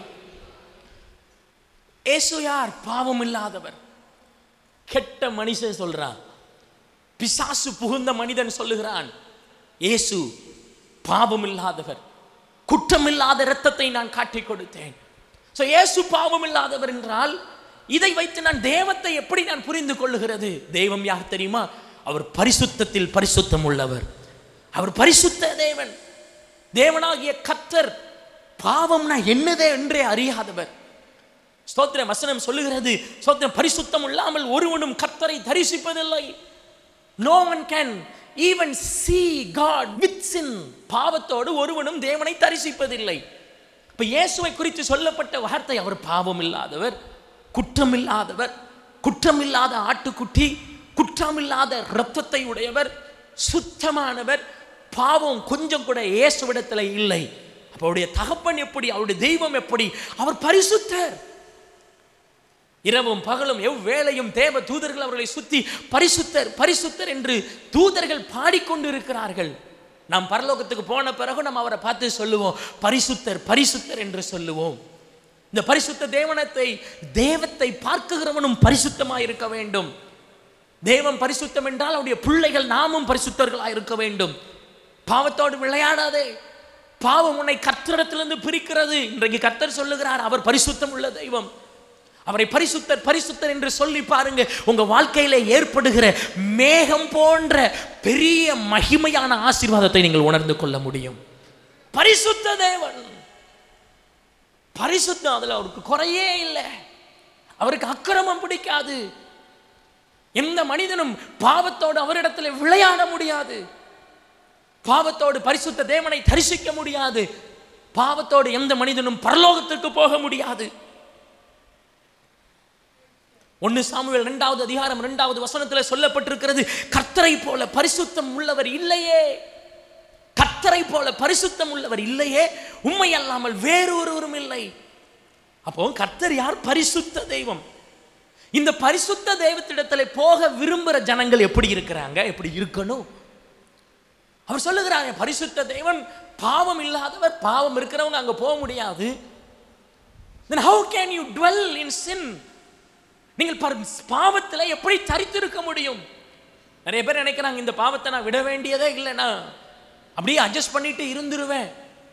ஏசு யார் பாவம் இல்லாதவர் கெட்ட மனுஷன் சொல்றான் பிசாசு புகுந்த மனிதன் சொல்லுகிறான் இயேசு பாவம் இல்லாதவர் குற்றமில்லாத இரத்தத்தை நான் காட்டிக் கொடுத்தேன் ஸோ இயேசு பாவம் இல்லாதவர் என்றால் இதை வைத்து நான் தேவத்தை எப்படி நான் புரிந்து கொள்ளுகிறது தெய்வம் யார் தெரியுமா அவர் பரிசுத்தத்தில் பரிசுத்தம் உள்ளவர் அவர் பரிசுத்த தேவன் தேவனாகிய கத்தர் பாவம்னா என்னதே என்றே அறியாதவர் ஸ்தோத்திரம் வசனம் சொல்லுகிறது ஸ்தோத்திரம் பரிசுத்தம் இல்லாமல் ஒருவனும் கர்த்தரை தரிசிப்பதில்லை no one can even see God with sin பாவத்தோடு ஒருவனும் தேவனை தரிசிப்பதில்லை இப்ப இயேசுவை குறித்து சொல்லப்பட்ட வார்த்தை அவர் பாவம் இல்லாதவர் குற்றம் இல்லாதவர் குற்றம் இல்லாத ஆட்டுக்குட்டி குற்றம் இல்லாத இரத்தத்தை உடையவர் சுத்தமானவர் பாவம் கொஞ்சம் கூட இயேசுவிடத்துல இல்லை அப்ப அவருடைய தகப்பன் எப்படி அவருடைய தெய்வம் எப்படி அவர் பரிசுத்தர் இரவும் பகலும் எவ்வேளையும் தேவ தூதர்கள் அவர்களை சுத்தி பரிசுத்தர் பரிசுத்தர் என்று தூதர்கள் பாடிக்கொண்டு இருக்கிறார்கள் நாம் பரலோகத்துக்கு போன பிறகு நம்ம அவரை பார்த்து சொல்லுவோம் பரிசுத்தர் பரிசுத்தர் என்று சொல்லுவோம் இந்த பரிசுத்த தேவனத்தை தேவத்தை பார்க்குகிறவனும் பரிசுத்தமாய் இருக்க வேண்டும் தேவன் பரிசுத்தம் என்றால் அவருடைய பிள்ளைகள் நாமும் பரிசுத்தர்களாய் இருக்க வேண்டும் பாவத்தோடு விளையாடாதே பாவம் உன்னை கர்த்தரிடத்திலிருந்து பிரிக்கிறது இன்றைக்கு கர்த்தர் சொல்லுகிறார் அவர் பரிசுத்தம் உள்ள தெய்வம் அவரை பரிசுத்தர் பரிசுத்தர் என்று சொல்லி பாருங்க உங்க வாழ்க்கையில ஏற்படுகிற மேகம் போன்ற பெரிய மகிமையான ஆசீர்வாதத்தை நீங்கள் உணர்ந்து கொள்ள முடியும் பரிசுத்த தேவன் பரிசுத்தம் அதுல அவருக்கு குறையே இல்லை அவருக்கு அக்கிரமம் பிடிக்காது எந்த மனிதனும் பாவத்தோடு அவரிடத்துல விளையாட முடியாது பாவத்தோடு பரிசுத்த தேவனை தரிசிக்க முடியாது பாவத்தோடு எந்த மனிதனும் பரலோகத்திற்கு போக முடியாது ஒன்னு சாமுவேல் இரண்டாவது அதிகாரம் இரண்டாவது வசனத்தில் சொல்லப்பட்டிருக்கிறது கர்த்தரை போல பரிசுத்தம் உள்ளவர் இல்லையே கர்த்தரை போல பரிசுத்தம் உள்ளவர் இல்லையே உண்மை அல்லாமல் வேறு ஒருவரும் இல்லை அப்போ கர்த்தர் யார் பரிசுத்த தெய்வம் இந்த பரிசுத்த தெய்வத்திடத்துல போக விரும்புகிற ஜனங்கள் எப்படி இருக்கிறாங்க எப்படி இருக்கணும் அவர் சொல்லுகிறாங்க பரிசுத்த தெய்வன் பாவம் இல்லாதவர் பாவம் இருக்கிறவங்க அங்க போக முடியாது then how can you dwell in sin நீங்கள் பாவத்தில் எப்படி தரித்திருக்க முடியும் நிறைய பேர் நினைக்கிறாங்க இந்த பாவத்தை நான் விட வேண்டியதே இல்லைனா அப்படியே அட்ஜஸ்ட் பண்ணிட்டு இருந்துருவேன்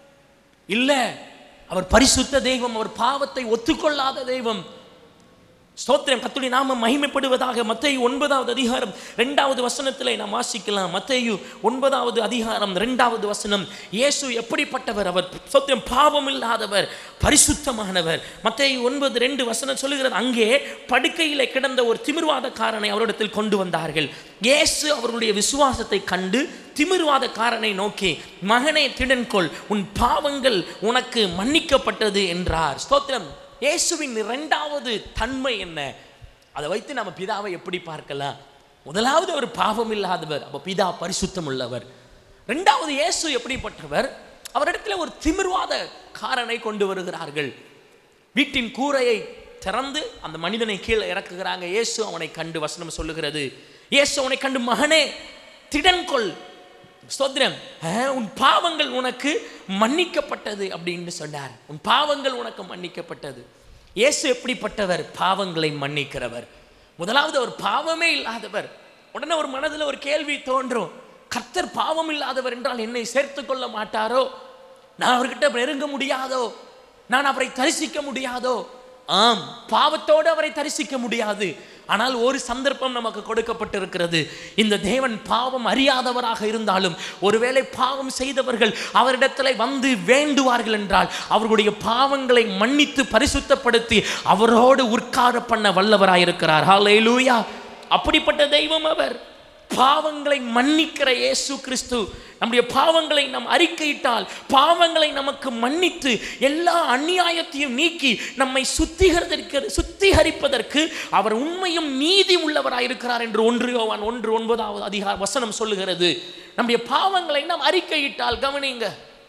இல்லை அவர் பரிசுத்த தெய்வம் அவர் பாவத்தை ஒத்துக்கொள்ளாத தெய்வம் ஸ்தோத்திரம் கத்துடி நாம மகிமைப்படுவதாக மத்தேயு ஒன்பதாவது அதிகாரம் ரெண்டாவது வசனத்திலே நாம் வாசிக்கலாம் மத்தேயு ஒன்பதாவது அதிகாரம் ரெண்டாவது வசனம் இயேசு எப்படிப்பட்டவர் அவர் ஸ்தோத்திரம் பாவம் இல்லாதவர் பரிசுத்தமானவர் மத்தேயு ஒன்பது ரெண்டு வசனம் சொல்லுகிறது அங்கே படுக்கையிலே கிடந்த ஒரு திமிர்வாதக்காரனை அவரிடத்தில் கொண்டு வந்தார்கள் இயேசு அவர்களுடைய விசுவாசத்தை கண்டு திமிர்வாதக்காரனை நோக்கி மகனே திடன்கொள் உன் பாவங்கள் உனக்கு மன்னிக்கப்பட்டது என்றார் ஸ்தோத்திரம் இயேசுவின் இரண்டாவது தன்மை என்ன அதை வைத்து நம்ம பிதாவை எப்படி பார்க்கலாம் முதலாவது அவர் பாவம் இல்லாதவர் அப்போ பிதா பரிசுத்தம் உள்ளவர் ரெண்டாவது இயேசு எப்படிப்பட்டவர் அவரிடத்துல ஒரு திமிர்வாத காரனை கொண்டு வருகிறார்கள் வீட்டின் கூரையை திறந்து அந்த மனிதனை கீழே இறக்குகிறாங்க இயேசு அவனை கண்டு வசனம் சொல்லுகிறது இயேசு அவனை கண்டு மகனே திடன்கொள் ஸ்தோத்திரம் உன் பாவங்கள் உனக்கு மன்னிக்கப்பட்டது அப்படின்னு சொன்னார் உன் பாவங்கள் உனக்கு மன்னிக்கப்பட்டது இயேசு எப்படிப்பட்டவர் பாவங்களை மன்னிக்கிறவர் முதலாவது அவர் பாவமே இல்லாதவர் உடனே ஒரு மனதில் ஒரு கேள்வி தோன்றும் கர்த்தர் பாவம் இல்லாதவர் என்றால் என்னை சேர்த்து கொள்ள மாட்டாரோ நான் அவர்கிட்ட நெருங்க முடியாதோ நான் அவரை தரிசிக்க முடியாதோ ஆம் பாவத்தோடு அவரை தரிசிக்க முடியாது ஆனால் ஒரு சந்தர்ப்பம் நமக்கு கொடுக்கப்பட்டிருக்கிறது இந்த தேவன் பாவம் அறியாதவராக இருந்தாலும் ஒருவேளை பாவம் செய்தவர்கள் அவரிடத்தில் வந்து வேண்டுவார்கள் என்றால் அவர்களுடைய பாவங்களை மன்னித்து பரிசுத்தப்படுத்தி அவரோடு உட்கார பண்ண வல்லவராயிருக்கிறார் ஹalleluya அப்படிப்பட்ட தெய்வம் அவர் பாவங்களை மன்னிக்கிற இயேசு கிறிஸ்து நம்முடைய பாவங்களை நாம் அறிக்கையிட்டால் பாவங்களை நமக்கு மன்னித்து எல்லா அநியாயத்தையும் நீக்கி நம்மை சுத்திகரிக்க சுத்திகரிப்பதற்கு அவர் உண்மையும் நீதி உள்ளவராயிருக்கிறார் என்று ஒன்று யோவான் ஒன்று ஒன்பதாவது அதிகார வசனம் சொல்லுகிறது நம்முடைய பாவங்களை நாம் அறிக்கையிட்டால் கவனிங்க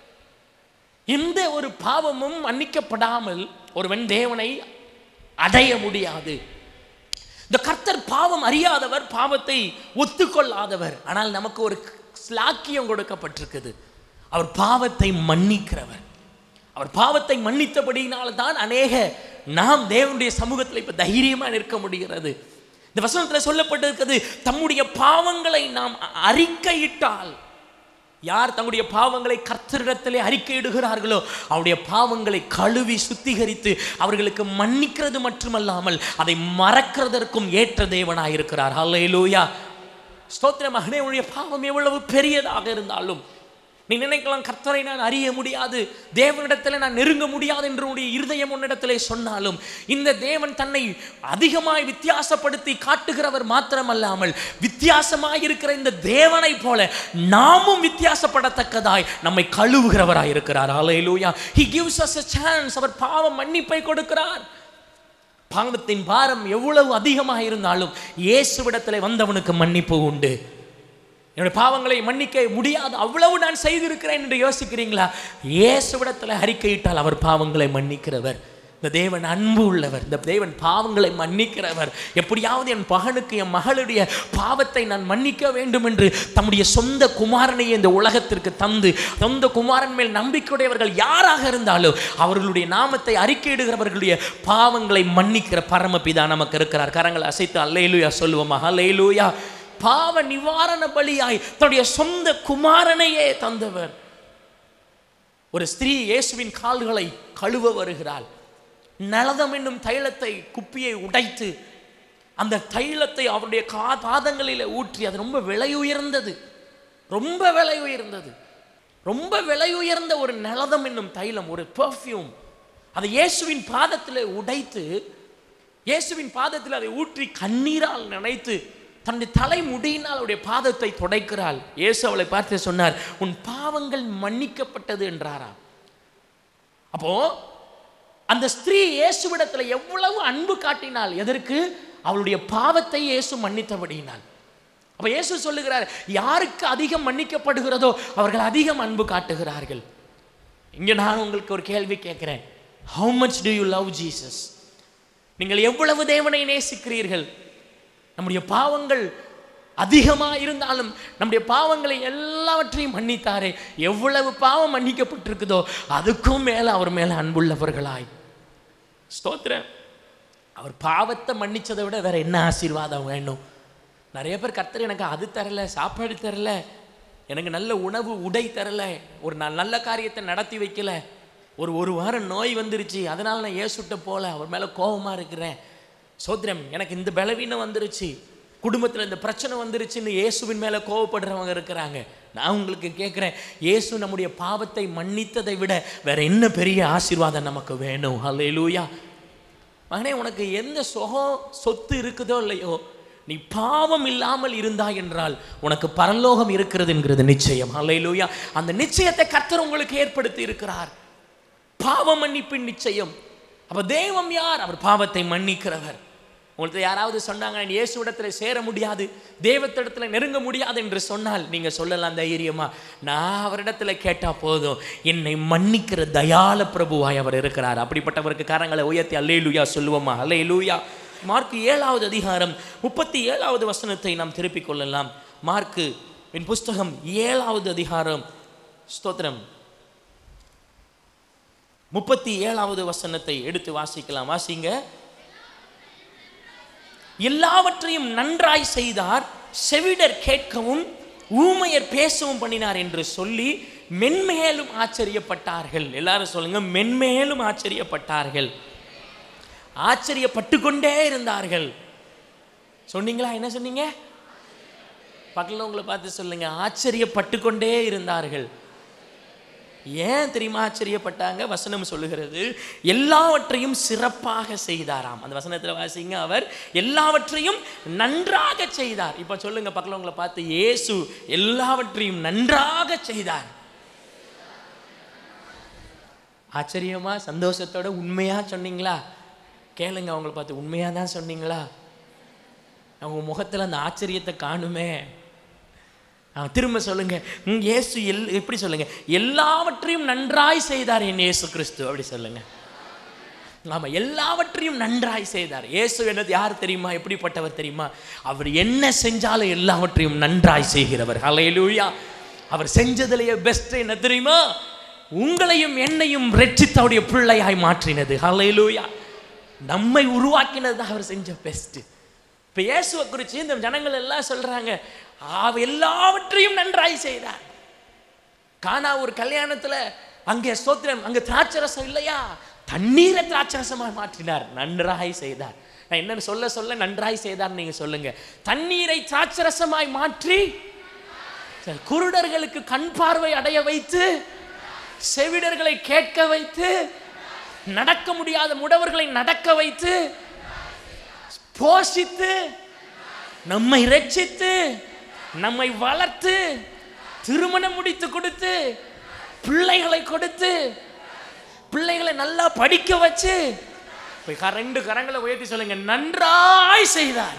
எந்த ஒரு பாவமும் மன்னிக்கப்படாமல் ஒருவன் தேவனை அடைய முடியாது இந்த கர்த்தர் பாவம் அறியாதவர் பாவத்தை ஒத்துக்கொள்ளாதவர் ஆனால் நமக்கு ஒரு ஸ்லாக்கியம் கொடுக்கப்பட்டிருக்குது அவர் பாவத்தை மன்னிக்கிறவர் அவர் பாவத்தை மன்னித்தபடியினால தான் அநேக நாம் தேவனுடைய சமூகத்தில் இப்போ தைரியமாக நிற்க முடிகிறது இந்த வசனத்தில் சொல்லப்பட்டிருக்கிறது தம்முடைய பாவங்களை நாம் அறிக்கையிட்டால் யார் தங்களுடைய பாவங்களை கர்த்தரிடத்திலே அறிக்கையிடுகிறார்களோ அவருடைய பாவங்களை கழுவி சுத்திகரித்து அவர்களுக்கு மன்னிக்கிறது மட்டுமல்லாமல் அதை மறக்கிறதற்கும் ஏற்ற தேவனாயிருக்கிறார் ஹல்லேலூயா ஸ்தோத்திர மகனே உன்னுடைய பாவம் எவ்வளவு பெரியதாக இருந்தாலும் நீ நினைக்கலாம் கர்த்தரை நான் அறிய முடியாது தேவனிடத்தில் நான் நெருங்க முடியாது என்று உன்னுடைய இருதயம் உன்னிடத்திலே சொன்னாலும் இந்த தேவன் தன்னை அதிகமாய் வித்தியாசப்படுத்தி காட்டுகிறவர் மாத்திரமல்லாமல் வித்தியாசமாய் இருக்கிற இந்த தேவனை போல நாமும் வித்தியாசப்படத்தக்கதாய் நம்மை கழுவுகிறவராய் இருக்கிறார் ஹalleluya he gives us a chance அவர் பாவ மன்னிப்பை கொடுக்கிறார் பாவத்தின் பாரம் எவ்வளவு அதிகமாக இருந்தாலும் இயேசுவிடத்தில் வந்தவனுக்கு மன்னிப்பு உண்டு என்னுடைய பாவங்களை மன்னிக்க முடியாது அவ்வளவு நான் செய்திருக்கிறேன் என்று யோசிக்கிறீங்களா இயேசுவிடத்தில் அறிக்கையிட்டால் அவர் பாவங்களை மன்னிக்கிறவர் இந்த தேவன் அன்பு உள்ளவர் இந்த தேவன் பாவங்களை மன்னிக்கிறவர் எப்படியாவது என் மகனுக்கு என் மகளுடைய பாவத்தை நான் மன்னிக்க வேண்டும் என்று தம்முடைய சொந்த குமாரனையே இந்த உலகத்திற்கு தந்து சொந்த குமாரன் மேல் நம்பிக்கையுடையவர்கள் யாராக இருந்தாலும் அவர்களுடைய நாமத்தை அறிக்கையிடுகிறவர்களுடைய பாவங்களை மன்னிக்கிற பரமபிதா நமக்கு இருக்கிறார் கரங்களை அசைத்து அல்லேலூயா சொல்லுவோமா அல்லேலூயா பாவ நிவாரண பலியாய் தன்னுடைய சொந்த குமாரனையே தந்தவர் ஒரு ஸ்திரீ இயேசுவின் கால்களை கழுவ வருகிறாள் நலதம் என்னும் தைலத்தை குப்பியை உடைத்து அந்த தைலத்தை அவருடைய கா பாதங்களில் ஊற்றி அது ரொம்ப விலை உயர்ந்தது ரொம்ப விலை உயர்ந்தது ரொம்ப விலை உயர்ந்த ஒரு நலதம் என்னும் தைலம் ஒரு பெர்ஃப்யூம் அதை இயேசுவின் பாதத்தில் உடைத்து இயேசுவின் பாதத்தில் அதை ஊற்றி கண்ணீரால் நினைத்து தன்னுடைய தலைமுடியினால் அவருடைய பாதத்தை துடைக்கிறாள் இயேசு அவளை பார்த்து சொன்னார் உன் பாவங்கள் மன்னிக்கப்பட்டது என்றாராம் அப்போ அந்த ஸ்திரீ இயேசுவிடத்துல எவ்வளவு அன்பு காட்டினாள் எதற்கு அவளுடைய பாவத்தை இயேசு மன்னித்தபடியினாள் அப்ப இயேசு சொல்லுகிறார் யாருக்கு அதிகம் மன்னிக்கப்படுகிறதோ அவர்கள் அதிகம் அன்பு காட்டுகிறார்கள் இங்க நான் உங்களுக்கு ஒரு கேள்வி கேட்கிறேன் how much do you love Jesus நீங்கள் எவ்வளவு தேவனை நேசிக்கிறீர்கள் நம்முடைய பாவங்கள் அதிகமாக இருந்தாலும் நம்முடைய பாவங்களை எல்லாவற்றையும் மன்னித்தாரே எவ்வளவு பாவம் மன்னிக்கப்பட்டிருக்குதோ அதுக்கும் மேலே அவர் மேலே அன்புள்ளவர்களாய் ஸ்தோத்திரம் அவர் பாவத்தை மன்னிச்சதை விட வேற என்ன ஆசீர்வாதம் வேணும் நிறைய பேர் கர்த்தர் எனக்கு அது தரல சாப்பாடு தரல எனக்கு நல்ல உணவு உடை தரல ஒரு ந- நல்ல காரியத்தை நடத்தி வைக்கல ஒரு ஒரு வாரம் நோய் வந்துருச்சு அதனால நான் ஏசுட்ட போல அவர் மேலே கோபமாக இருக்கிறேன் சோத்திரம் எனக்கு இந்த பலவீனம் வந்துருச்சு குடும்பத்தில் இந்த பிரச்சனை வந்துருச்சுன்னு இயேசுவின் மேலே கோவப்படுறவங்க இருக்கிறாங்க நான் உங்களுக்கு கேட்குறேன் இயேசு நம்முடைய பாவத்தை மன்னித்ததை விட வேற என்ன பெரிய ஆசீர்வாதம் நமக்கு வேணும் ஹalleluya மகனே உனக்கு எந்த சுகம் சொத்து இருக்குதோ இல்லையோ நீ பாவம் இல்லாமல் இருந்தாய் என்றால் உனக்கு பரலோகம் இருக்கிறது என்கிறது நிச்சயம் ஹalleluya அந்த நிச்சயத்தை கர்த்தர் உங்களுக்கு ஏற்படுத்தி இருக்கிறார் பாவ மன்னிப்பின் நிச்சயம் அப்ப தெய்வம் யார் அவர் பாவத்தை மன்னிக்கிறவர் உங்களுக்கு யாராவது சொன்னாங்க நான் இயேசு இடத்துல சேர முடியாது தெய்வத்திடத்துல நெருங்க முடியாது என்று சொன்னால் நீங்க சொல்லலாம் தைரியமா நான் அவரிடத்துல கேட்டா போதும் என்னை மன்னிக்கிற தயால பிரபுவாய் அவர் இருக்கிறார் அப்படிப்பட்டவருக்கு காரங்களை உயர்த்தி அல்லேலூயா சொல்லுவோமா அல்லேலூயா மார்க் ஏழாவது அதிகாரம் முப்பத்தி ஏழாவது வசனத்தை நாம் திருப்பிக் கொள்ளலாம் மார்க்கு என் புஸ்தகம் ஏழாவது அதிகாரம் ஸ்தோத்திரம் முப்பத்தி ஏழாவது வசனத்தை எடுத்து வாசிக்கலாம் வாசிங்க எல்லாவற்றையும் நன்றாய் செய்தார் செவிடர் கேட்கவும் ஊமையர் பேசவும் பண்ணினார் என்று சொல்லி மென்மேலும் ஆச்சரியப்பட்டார்கள் எல்லாரும் சொல்லுங்க மென்மேலும் ஆச்சரியப்பட்டார்கள் ஆச்சரியப்பட்டு கொண்டே இருந்தார்கள் சொன்னீங்களா என்ன சொன்னீங்க பக்கத்தில் உங்களை பார்த்து சொல்லுங்க ஆச்சரியப்பட்டு கொண்டே இருந்தார்கள் ஏன் தெரியுமா ஆச்சரியப்பட்டாங்க வசனம் சொல்லுகிறது எல்லாவற்றையும் சிறப்பாக செய்தாராம் அந்த வசனத்தில் வாசிங்க அவர் எல்லாவற்றையும் நன்றாக செய்தார் இப்போ சொல்லுங்க பக்கத்துல உங்களை பார்த்து இயேசு எல்லாவற்றையும் நன்றாக செய்தார் ஆச்சரியமா சந்தோஷத்தோட உண்மையா சொன்னீங்களா கேளுங்க அவங்கள பார்த்து உண்மையா தான் சொன்னீங்களா அவங்க முகத்துல அந்த ஆச்சரியத்தை காணுமே ஆ, திரும்ப சொல்லுங்க ம், இயேசு எல் எப்படி சொல்லுங்க எல்லாவற்றையும் நன்றாய் செய்தார் என் இயேசு கிறிஸ்து அப்படி சொல்லுங்க ஆமா எல்லாவற்றையும் நன்றாய் செய்தார் இயேசு என்னது யார் தெரியுமா எப்படிப்பட்டவர் தெரியுமா அவர் என்ன செஞ்சாலும் எல்லாவற்றையும் நன்றாய் செய்கிறவர் ஹalleluya அவர் செஞ்சதுலயே பெஸ்ட் என்ன தெரியுமா உங்களையும் என்னையும் ரெட்சித்தவுடைய பிள்ளையாய் மாற்றினது ஹalleluya நம்மை உருவாக்கினது தான் அவர் செஞ்ச பெஸ்ட் இப்போ இயேசுவை குறித்து இந்த ஜனங்கள் எல்லாம் சொல்றாங்க அவர் எல்லாவற்றையும் நன்றாய் செய்தார் கானா ஒரு கல்யாணத்துல அங்கே ஸ்தோத்திரம் அங்கே திராட்சரசம் இல்லையா தண்ணீரை திராட்சரசமாக மாற்றினார் நன்றாய் செய்தார் நான் என்னன்னு சொல்ல சொல்ல நன்றாய் செய்தார் நீங்க சொல்லுங்க தண்ணீரை திராட்சரசமாய் மாற்றி சரி, குருடர்களுக்கு கண் பார்வை அடைய வைத்து செவிடர்களை கேட்க வைத்து நடக்க முடியாத முடவர்களை நடக்க வைத்து போஷித்து நம்மை ரட்சித்து நம்மை வளர்த்து திருமணம் முடித்து கொடுத்து பிள்ளைகளை கொடுத்து பிள்ளைகளை நல்லா படிக்க வச்சு இப்ப க- ரெண்டு கரங்களை உயர்த்தி சொல்லுங்க நன்றாய் செய்தார்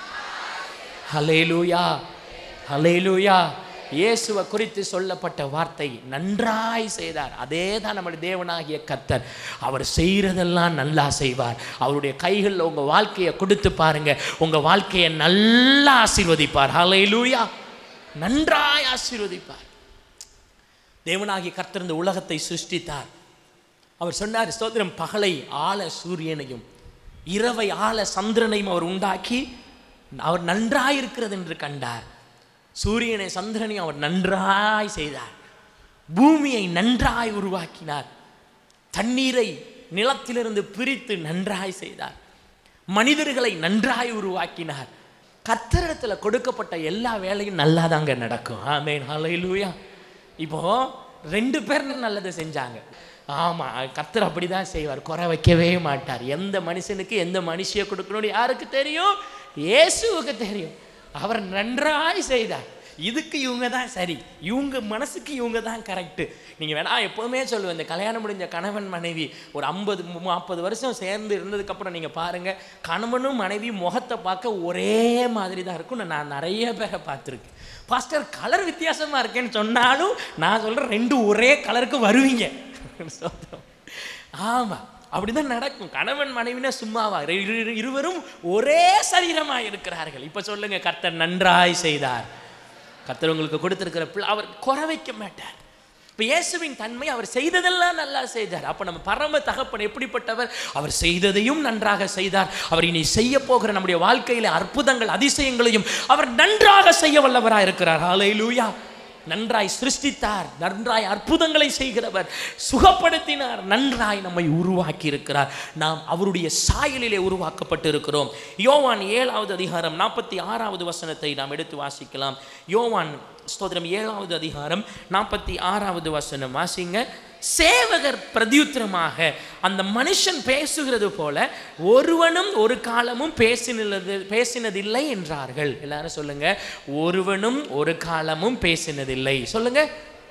ஹலேலூயா ஹலேலூயா இயேசுவை குறித்து சொல்லப்பட்ட வார்த்தை நன்றாய் செய்தார் அதே தான் நம்முடைய தேவனாகிய கர்த்தர் அவர் செய்கிறதெல்லாம் நல்லா செய்வார் அவருடைய கைகளில் உங்க வாழ்க்கையை கொடுத்து பாருங்க உங்க வாழ்க்கையை நல்லா ஆசீர்வதிப்பார் ஹலேலூயா நன்றாய் ஆசீர்வதிப்பார் தேவனாகிய கர்த்தர் இந்த உலகத்தை சிருஷ்டித்தார் அவர் சொன்னார் ஸ்தோத்திரம் பகலை ஆள சூரியனையும் இரவை ஆள சந்திரனையும் அவர் உண்டாக்கி அவர் நன்றாய் இருக்கிறது என்று கண்டார் சூரியனை சந்திரனையும் அவர் நன்றாய் செய்தார் பூமியை நன்றாய் உருவாக்கினார் தண்ணீரை நிலத்திலிருந்து பிரித்து நன்றாய் செய்தார் மனிதர்களை நன்றாய் உருவாக்கினார் கர்த்தரிடத்துல கொடுக்கப்பட்ட எல்லா வேலையும் நல்லா தாங்க நடக்கும் ஆமேன் ஹalleluya இப்போ ரெண்டு பேர் நல்லதை செஞ்சாங்க ஆமா கர்த்தர் அப்படிதான் செய்வார் குறை வைக்கவே மாட்டார் எந்த மனுஷனுக்கு எந்த மனுஷியை கொடுக்கணும்னு யாருக்கு தெரியும் இயேசுவுக்கு தெரியும் அவர் நன்றாய் செய்தார் இதுக்கு இவங்க தான் சரி இவங்க மனசுக்கு இவங்க தான் கரெக்டு நீங்கள் வேணா எப்போவுமே சொல்லுவேன் இந்த கல்யாணம் முடிஞ்ச கணவன் மனைவி ஒரு ஐம்பது நாற்பது வருஷம் சேர்ந்து இருந்ததுக்கப்புறம் நீங்கள் பாருங்கள் கணவனும் மனைவி முகத்தை பார்க்க ஒரே மாதிரி தான் இருக்கும் நான் நிறைய பேரை பார்த்துருக்கேன் பாஸ்டர் கலர் வித்தியாசமாக இருக்கேன்னு சொன்னாலும் நான் சொல்கிறேன் ரெண்டு ஒரே கலருக்கு வருவீங்க ஆமாம் அப்படிதான் நடக்கும் கணவன் மனைவினா சும்மாவா இரு- இரு- இருவரும் ஒரே சரீரமாக இருக்கிறார்கள் இப்போ சொல்லுங்க கர்த்தர் நன்றாய் செய்தார் கர்த்தர் உங்களுக்கு கொடுத்திருக்கிற பிள்ளை அவர் குறை வைக்க மாட்டார் இப்போ இயேசுவின் தன்மை அவர் செய்ததெல்லாம் நல்லா செய்தார் அப்போ நம்ம பரம தகப்பன் எப்படிப்பட்டவர் அவர் செய்ததையும் நன்றாக செய்தார் அவர் இனி செய்ய போகிற நம்முடைய வாழ்க்கையில அற்புதங்கள் அதிசயங்களையும் அவர் நன்றாக செய்ய வல்லவராக இருக்கிறார் ஹalleluya நன்றாய் சிருஷ்டித்தார் நன்றாய் அற்புதங்களை செய்கிறவர் சுகப்படுத்தினார் நன்றாய் நம்மை உருவாக்கி இருக்கிறார் நாம் அவருடைய சாயலிலே உருவாக்கப்பட்டு இருக்கிறோம் யோவான் ஏழாவது அதிகாரம் நாற்பத்தி ஆறாவது வசனத்தை நாம் எடுத்து வாசிக்கலாம் யோவான் ஸ்தோத்திரம் ஏழாவது அதிகாரம் நாற்பத்தி ஆறாவது வசனம் வாசிங்க சேவகர் பிரதியுத்தரமாக அந்த மனுஷன் பேசுகிறது போல ஒருவனும் ஒரு காலமும் பேசினது பேசினதில்லை என்றார்கள் எல்லாரும் சொல்லுங்க ஒருவனும் ஒரு காலமும் பேசினதில்லை சொல்லுங்க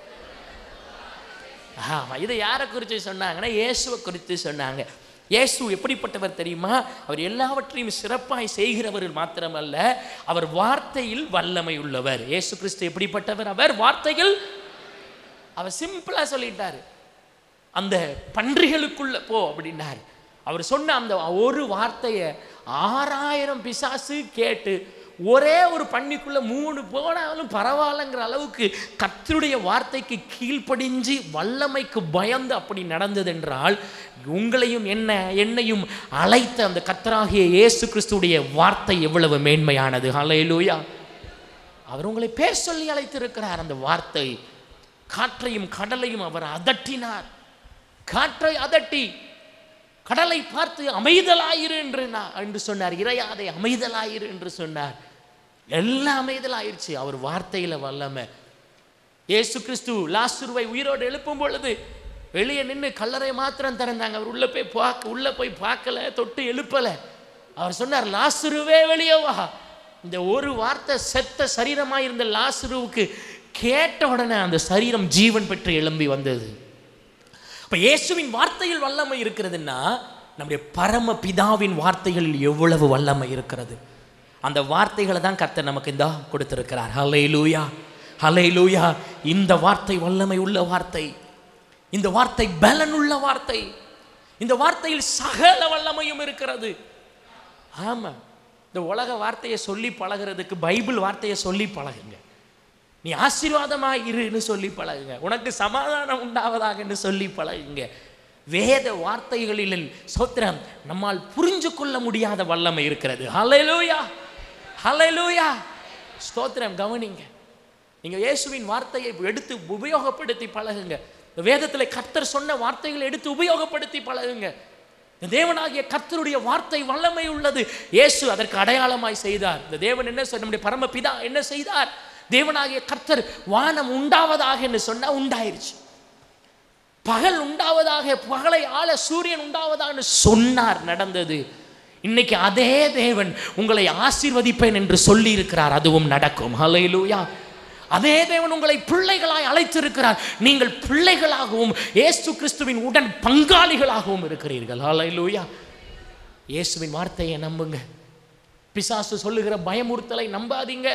ஆமா இதை யாரை குறித்து சொன்னாங்கன்னா இயேசுவை குறித்து சொன்னாங்க இயேசு எப்படிப்பட்டவர் தெரியுமா அவர் எல்லாவற்றையும் சிறப்பாய் செய்கிறவர் மாத்திரமல்ல அவர் வார்த்தையில் வல்லமை உள்ளவர் இயேசு கிறிஸ்து எப்படிப்பட்டவர் அவர் வார்த்தையில் அவர் சிம்பிளா சொல்லிட்டாரு அந்த பன்றிகளுக்குள்ள போ அப்படின்னாரு அவர் சொன்ன அந்த ஒரு வார்த்தையை ஆறாயிரம் பிசாசு கேட்டு ஒரே ஒரு பன்னிக்குள்ள மூணு போனாலும் பரவாயில்லங்கிற அளவுக்கு கர்த்தருடைய வார்த்தைக்கு கீழ்ப்படிஞ்சு வல்லமைக்கு பயந்து அப்படி நடந்தது என்றால் உங்களையும் என்ன என்னையும் அழைத்த அந்த கர்த்தராகிய இயேசு கிறிஸ்துடைய வார்த்தை எவ்வளவு மேன்மையானது ஹalleluya அவர் உங்களை பேர் சொல்லி அழைத்திருக்கிறார் அந்த வார்த்தை காற்றையும் கடலையும் அவர் அதட்டினார் காற்றை அதட்டி கடலை பார்த்து அமைதலாயிரு என்று நான் என்று சொன்னார் இறையாதை அமைதலாயிரு என்று சொன்னார் எல்லாம் அமைதலாயிருச்சு அவர் வார்த்தையில வல்லமை இயேசு கிறிஸ்து லாசுருவை உயிரோடு எழுப்பும் பொழுது வெளியே நின்று கல்லறை மாத்திரம் திறந்தாங்க அவர் உள்ள போய் பார்க்க உள்ள போய் பார்க்கல தொட்டு எழுப்பல அவர் சொன்னார் லாசுருவே வெளியே வா இந்த ஒரு வார்த்தை செத்த சரீரமாக இருந்த லாசுருவுக்கு கேட்ட உடனே அந்த சரீரம் ஜீவன் பெற்று எழும்பி வந்தது அப்ப இயேசுவின் வார்த்தையில் வல்லமை இருக்கிறதுன்னா நம்முடைய பரம பிதாவின் வார்த்தைகளில் எவ்வளவு வல்லமை இருக்கிறது அந்த வார்த்தைகளை தான் கர்த்தர் நமக்கு இந்த கொடுத்திருக்கிறார் ஹலே லூயா ஹலே லூயா இந்த வார்த்தை வல்லமை உள்ள வார்த்தை இந்த வார்த்தை பலன் உள்ள வார்த்தை இந்த வார்த்தையில் சகல வல்லமையும் இருக்கிறது ஆமா இந்த உலக வார்த்தையை சொல்லி பழகிறதுக்கு பைபிள் வார்த்தையை சொல்லி பழகுங்க நீ ஆசீர்வாதமா இருன்னு சொல்லி பழகுங்க உனக்கு சமாதானம் உண்டாவதாகன்னு சொல்லி பழகுங்க வேத வார்த்தைகளில் சோத்திரம் நம்மால் புரிஞ்சு கொள்ள முடியாத வல்லமை இருக்கிறது ஹalleluya ஹalleluya ஸ்தோத்திரம் கவனிங்க நீங்க இயேசுவின் வார்த்தையை எடுத்து உபயோகப்படுத்தி பழகுங்க இந்த வேதத்தில் கர்த்தர் சொன்ன வார்த்தைகளை எடுத்து உபயோகப்படுத்தி பழகுங்க இந்த தேவனாகிய கர்த்தருடைய வார்த்தை வல்லமை உள்ளது இயேசு அதற்கு அடையாளமாய் செய்தார் இந்த தேவன் என்ன சொல் நம்முடைய பரமபிதா என்ன செய்தார் தேவனாகிய கர்த்தர் வானம் உண்டாவதாக என்று சொன்னா உண்டாயிருச்சு பகல் உண்டாவதாக பகலை ஆள சூரியன் உண்டாவதாக சொன்னார் நடந்தது இன்னைக்கு அதே தேவன் உங்களை ஆசீர்வதிப்பேன் என்று சொல்லி இருக்கிறார் அதுவும் நடக்கும் ஹalleluya அதே தேவன் உங்களை பிள்ளைகளாய் அழைத்திருக்கிறார் நீங்கள் பிள்ளைகளாகவும் இயேசு கிறிஸ்துவின் உடன் பங்காளிகளாகவும் இருக்கிறீர்கள் ஹalleluya இயேசுவின் வார்த்தையை நம்புங்க பிசாசு சொல்லுகிற பயமுறுத்தலை நம்பாதீங்க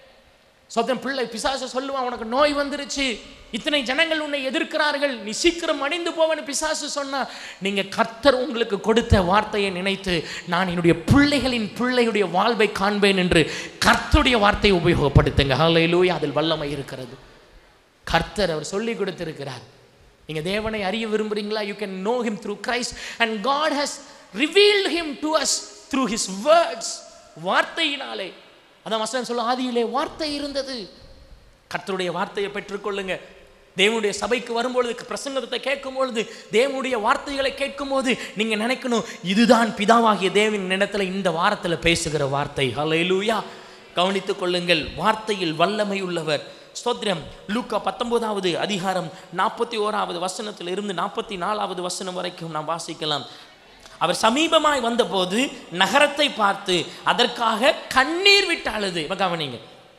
சொத்தன் பிள்ளை பிசாசு சொல்லுவான் உனக்கு நோய் வந்துருச்சு இத்தனை ஜனங்கள் உன்னை எதிர்க்கிறார்கள் நீ சீக்கிரம் அணிந்து போவன்னு பிசாசு சொன்னா நீங்க கர்த்தர் உங்களுக்கு கொடுத்த வார்த்தையை நினைத்து நான் என்னுடைய பிள்ளைகளின் பிள்ளையுடைய வாழ்வை காண்பேன் என்று கர்த்தருடைய வார்த்தையை உபயோகப்படுத்துங்க ஹalleluya அதில் வல்லமை இருக்கிறது கர்த்தர் அவர் சொல்லி கொடுத்திருக்கிறார் நீங்க தேவனை அறிய விரும்புறீங்களா you can know him through Christ and God has revealed him to us through his words வார்த்தையினாலே அதான் வசனம் சொல்ல ஆதியிலே வார்த்தை இருந்தது கர்த்தருடைய வார்த்தையை பெற்றுக்கொள்ளுங்க தேவனுடைய சபைக்கு வரும்பொழுது பிரசங்கத்தை கேட்கும் பொழுது தேவனுடைய வார்த்தைகளை கேட்கும்போது நீங்க நினைக்கணும் இதுதான் பிதாவாகிய தேவன் இடத்துல இந்த வாரத்தில் பேசுகிற வார்த்தை ஹalleluya கவனித்துக் கொள்ளுங்கள் வார்த்தையில் வல்லமை உள்ளவர் ஸ்தோத்திரம் லூக்கா பத்தொன்பதாவது அதிகாரம் நாற்பத்தி ஓராவது வசனத்தில் இருந்து நாற்பத்தி நாலாவது வசனம் வரைக்கும் நாம் வாசிக்கலாம் அவர் சமீபமாய் வந்தபோது நகரத்தை பார்த்து அதற்காக கண்ணீர் விட்டு அழுது இப்ப கவனிங்க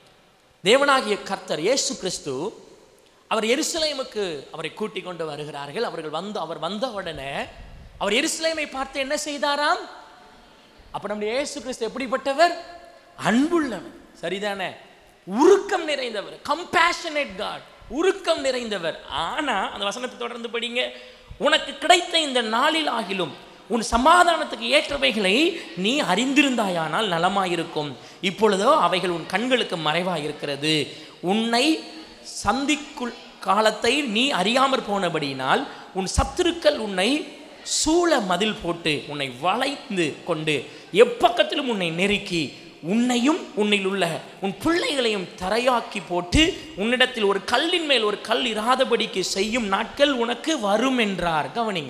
தேவனாகிய கர்த்தர் இயேசு கிறிஸ்து அவர் எருசலேமுக்கு அவரை கூட்டிக் கொண்டு வருகிறார்கள் அவர்கள் வந்து அவர் வந்த உடனே அவர் எருசலேமை பார்த்து என்ன செய்தாராம் அப்ப நம்முடைய இயேசு கிறிஸ்து எப்படிப்பட்டவர் அன்புள்ளவர் சரிதானே உருக்கம் நிறைந்தவர் கம்பேஷனேட் காட் உருக்கம் நிறைந்தவர் ஆனா அந்த வசனத்தை தொடர்ந்து படிங்க உனக்கு கிடைத்த இந்த நாளில் ஆகிலும் உன் சமாதானத்துக்கு ஏற்றவைகளை நீ அறிந்திருந்தாயானால் நலமாயிருக்கும் இப்பொழுதோ அவைகள் உன் கண்களுக்கு மறைவாயிருக்கிறது உன்னை சந்திக்குள் காலத்தை நீ அறியாமற் போனபடியினால் உன் சத்துருக்கள் உன்னை சூழ மதில் போட்டு உன்னை வளைந்து கொண்டு எப்பக்கத்திலும் உன்னை நெருக்கி உன்னையும் உன்னில் உள்ள உன் பிள்ளைகளையும் தரையாக்கி போட்டு உன்னிடத்தில் ஒரு கல்லின் மேல் ஒரு கல் இராதபடிக்கு செய்யும் நாட்கள் உனக்கு வரும் என்றார் கவனிங்க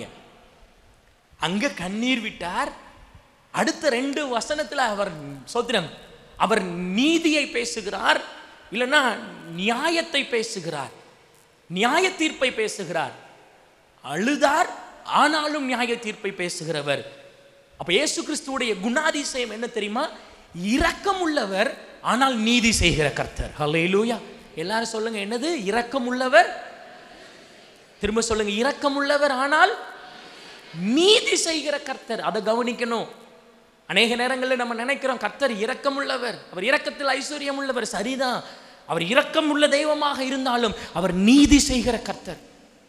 அங்க கண்ணீர் விட்டார் அடுத்த ரெண்டு வசனத்துல அவர் சோத்திரம் அவர் நீதியை பேசுகிறார் இல்லைன்னா நியாயத்தை பேசுகிறார் நியாய தீர்ப்பை பேசுகிறார் அழுதார் ஆனாலும் நியாய தீர்ப்பை பேசுகிறவர் அப்ப இயேசு கிறிஸ்துவுடைய குணாதிசயம் என்ன தெரியுமா இரக்கம் உள்ளவர் ஆனால் நீதி செய்கிற கர்த்தர் ஹalleluya எல்லாரும் சொல்லுங்க என்னது இரக்கம் உள்ளவர் திரும்ப சொல்லுங்க இரக்கம் உள்ளவர் ஆனால் நீதி செய்கிற கர்த்தர் அதை கவனிக்கணும் அநேக நேரங்களில் நம்ம நினைக்கிறோம் கர்த்தர் இரக்கம் உள்ளவர் அவர் இரக்கத்தில் ஐஸ்வர்யம் உள்ளவர் சரிதான் அவர் இரக்கம் உள்ள தெய்வமாக இருந்தாலும் அவர் நீதி செய்கிற கர்த்தர்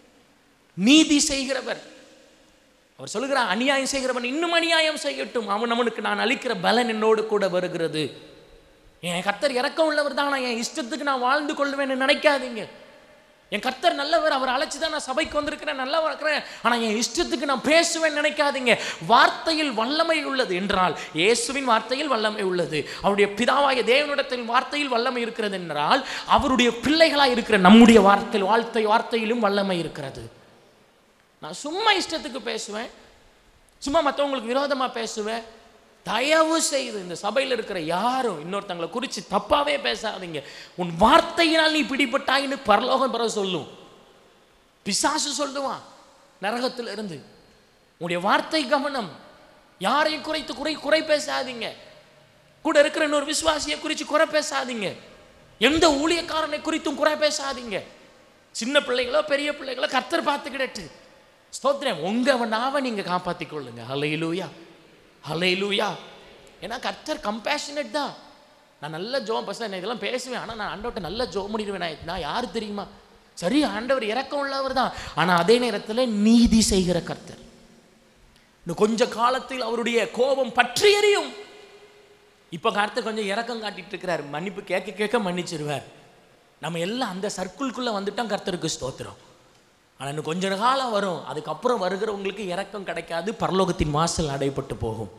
நீதி செய்கிறவர் அவர் சொல்லுகிறார் அநியாயம் செய்கிறவன் இன்னும் அநியாயம் செய்யட்டும் அவன் அவனுக்கு நான் அளிக்கிற பலன் என்னோடு கூட வருகிறது என் கர்த்தர் இறக்கம் உள்ளவர் தான் என் இஷ்டத்துக்கு நான் வாழ்ந்து கொள்வேன்னு நினைக்காதீங்க என் கர்த்தர் நல்லவர் அவர் அழைச்சி தான் நான் சபைக்கு வந்திருக்கிறேன் நல்லா இருக்கிறேன் ஆனால் என் இஷ்டத்துக்கு நான் பேசுவேன் நினைக்காதீங்க வார்த்தையில் வல்லமை உள்ளது என்றால் இயேசுவின் வார்த்தையில் வல்லமை உள்ளது அவருடைய பிதாவாகிய தேவனிடத்தில் வார்த்தையில் வல்லமை இருக்கிறது என்றால் அவருடைய பிள்ளைகளாக இருக்கிற நம்முடைய வார்த்தையில் வார்த்தை வார்த்தையிலும் வல்லமை இருக்கிறது நான் சும்மா இஷ்டத்துக்கு பேசுவேன் சும்மா மற்றவங்களுக்கு விரோதமாக பேசுவேன் தயவு செய்து இந்த சபையில் இருக்கிற யாரும் இன்னொருத்தங்களை குறித்து தப்பாவே பேசாதீங்க உன் வார்த்தையினால் நீ பிடிபட்டாயின்னு பரலோகம் பெற சொல்லும் பிசாசு சொல்லுவான் நரகத்தில் இருந்து உங்களுடைய வார்த்தை கவனம் யாரையும் குறைத்து குறை குறை பேசாதீங்க கூட இருக்கிற இன்னொரு விசுவாசியை குறித்து குறை பேசாதீங்க எந்த ஊழியக்காரனை குறித்தும் குறை பேசாதீங்க சின்ன பிள்ளைகளோ பெரிய பிள்ளைகளோ கர்த்தர் பார்த்துக்கிடட்டு ஸ்தோத்திரம் உங்க நாவை நீங்க காப்பாத்திக் கொள்ளுங்க ஹலையிலூயா ஹலையிலூயா ஏன்னா கர்த்தர் கம்பேஷனட் தான் நான் நல்ல ஜோம் பசங்க நான் இதெல்லாம் பேசுவேன் ஆனால் நான் ஆண்டவர்கிட்ட நல்ல ஜோம் பண்ணிடுவேன் நான் நான் யார் தெரியுமா சரி ஆண்டவர் இறக்கம் உள்ளவர் தான் ஆனால் அதே நேரத்தில் நீதி செய்கிற கர்த்தர் இன்னும் கொஞ்ச காலத்தில் அவருடைய கோபம் பற்றி எரியும் இப்போ கர்த்தர் கொஞ்சம் இறக்கம் காட்டிட்டு இருக்கிறார் மன்னிப்பு கேட்க கேட்க மன்னிச்சிருவார் நம்ம எல்லாம் அந்த சர்க்கிள்குள்ளே வந்துட்டோம் கர்த்தருக்கு ஸ்தோத்திரம் ஆனால் இன்னும் கொஞ்ச காலம் வரும் அதுக்கப்புறம் வருகிறவங்களுக்கு இறக்கம் கிடைக்காது பரலோகத்தின் வாசல் அடைப்பட்டு போகும்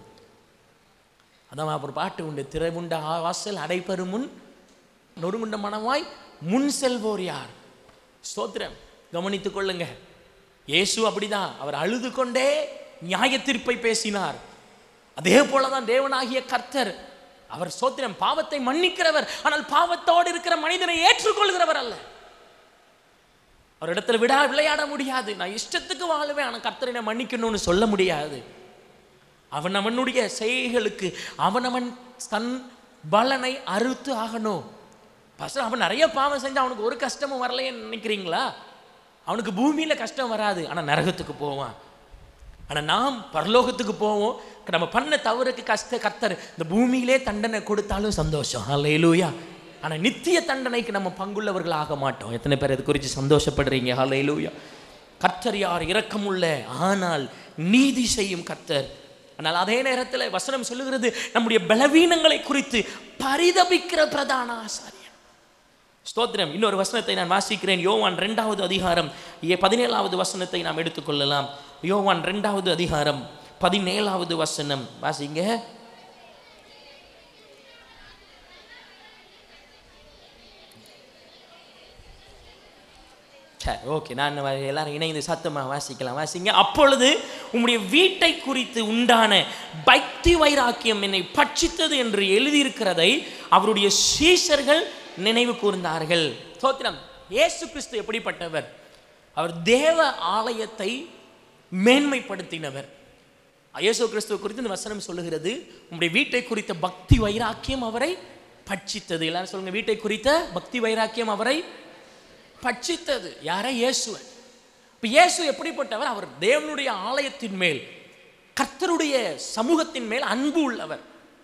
அதான் அப்புறம் பாட்டு உண்டு திரைமுண்ட ஆ- வாசல் அடைப்பெறும் முன் நொறுங்குண்ட மனமாய் முன் செல்வோர் யார் ஸ்தோத்திரம் கவனித்துக் கொள்ளுங்க இயேசு அப்படிதான் அவர் அழுது கொண்டே நியாய தீர்ப்பை பேசினார் அதே போலதான் தேவனாகிய கர்த்தர் அவர் ஸ்தோத்திரம் பாவத்தை மன்னிக்கிறவர் ஆனால் பாவத்தோடு இருக்கிற மனிதனை ஏற்றுக்கொள்கிறவர் அல்ல அவர் இடத்துல விடா விளையாட முடியாது நான் இஷ்டத்துக்கு வாழுவேன் ஆனால் கர்த்தரை மன்னிக்கணும்னு சொல்ல முடியாது அவன் அவனுடைய செய்கைகளுக்கு அவனவன் தன் பலனை அறுத்து ஆகணும் பசங்க அவன் நிறைய பாவம் செஞ்சா அவனுக்கு ஒரு கஷ்டமும் வரலையேன்னு நினைக்கிறீங்களா அவனுக்கு பூமியில கஷ்டம் வராது ஆனா நரகத்துக்கு போவான் ஆனா நாம் பரலோகத்துக்கு போவோம் நம்ம பண்ண தவறுக்கு கஷ்ட கர்த்தர் இந்த பூமியிலே தண்டனை கொடுத்தாலும் சந்தோஷம் ஹalleluya ஆனா நித்திய தண்டனைக்கு நம்ம பங்குள்ளவர்கள் ஆக மாட்டோம் எத்தனை பேர் இது குறித்து சந்தோஷப்படுறீங்க ஹalleluya கர்த்தர் யார் இரக்கமுள்ள ஆனால் நீதி செய்யும் கர்த்தர் ஆனால் அதே நேரத்தில் வசனம் சொல்லுகிறது நம்முடைய பலவீனங்களை குறித்து பரிதபிக்கிற பிரதான ஆசாரியன் ஸ்தோத்திரம் இன்னொரு வசனத்தை நான் வாசிக்கிறேன் யோவான் ரெண்டாவது அதிகாரம் ஏ பதினேழாவது வசனத்தை நாம் எடுத்துக்கொள்ளலாம் யோவான் ரெண்டாவது அதிகாரம் பதினேழாவது வசனம் வாசிங்க சரி ஓகே நான் வ- எல்லாரும் இணைந்து சத்தமா வாசிக்கலாம் வாசிங்க அப்பொழுது உம்முடைய வீட்டை குறித்து உண்டான பக்தி வைராக்கியம் என்னை பட்சித்தது என்று எழுதியிருக்கிறதை அவருடைய சீஷர்கள் நினைவு கூர்ந்தார்கள் ஸ்தோத்திரம் இயேசு கிறிஸ்து எப்படிப்பட்டவர் அவர் தேவ ஆலயத்தை மேன்மைப்படுத்தினவர் இயேசு கிறிஸ்துவ குறித்து இந்த வசனம் சொல்லுகிறது உம்முடைய வீட்டை குறித்த பக்தி வைராக்கியம் அவரை பட்சித்தது எல்லாரும் சொல்லுங்க வீட்டை குறித்த பக்தி வைராக்கியம் அவரை பட்சித்தது யாரை இயேசுவை இப்போ இயேசு எப்படிப்பட்டவர் அவர் தேவனுடைய ஆலயத்தின் மேல் கர்த்தருடைய சமூகத்தின் மேல் அன்பு உள்ளவர்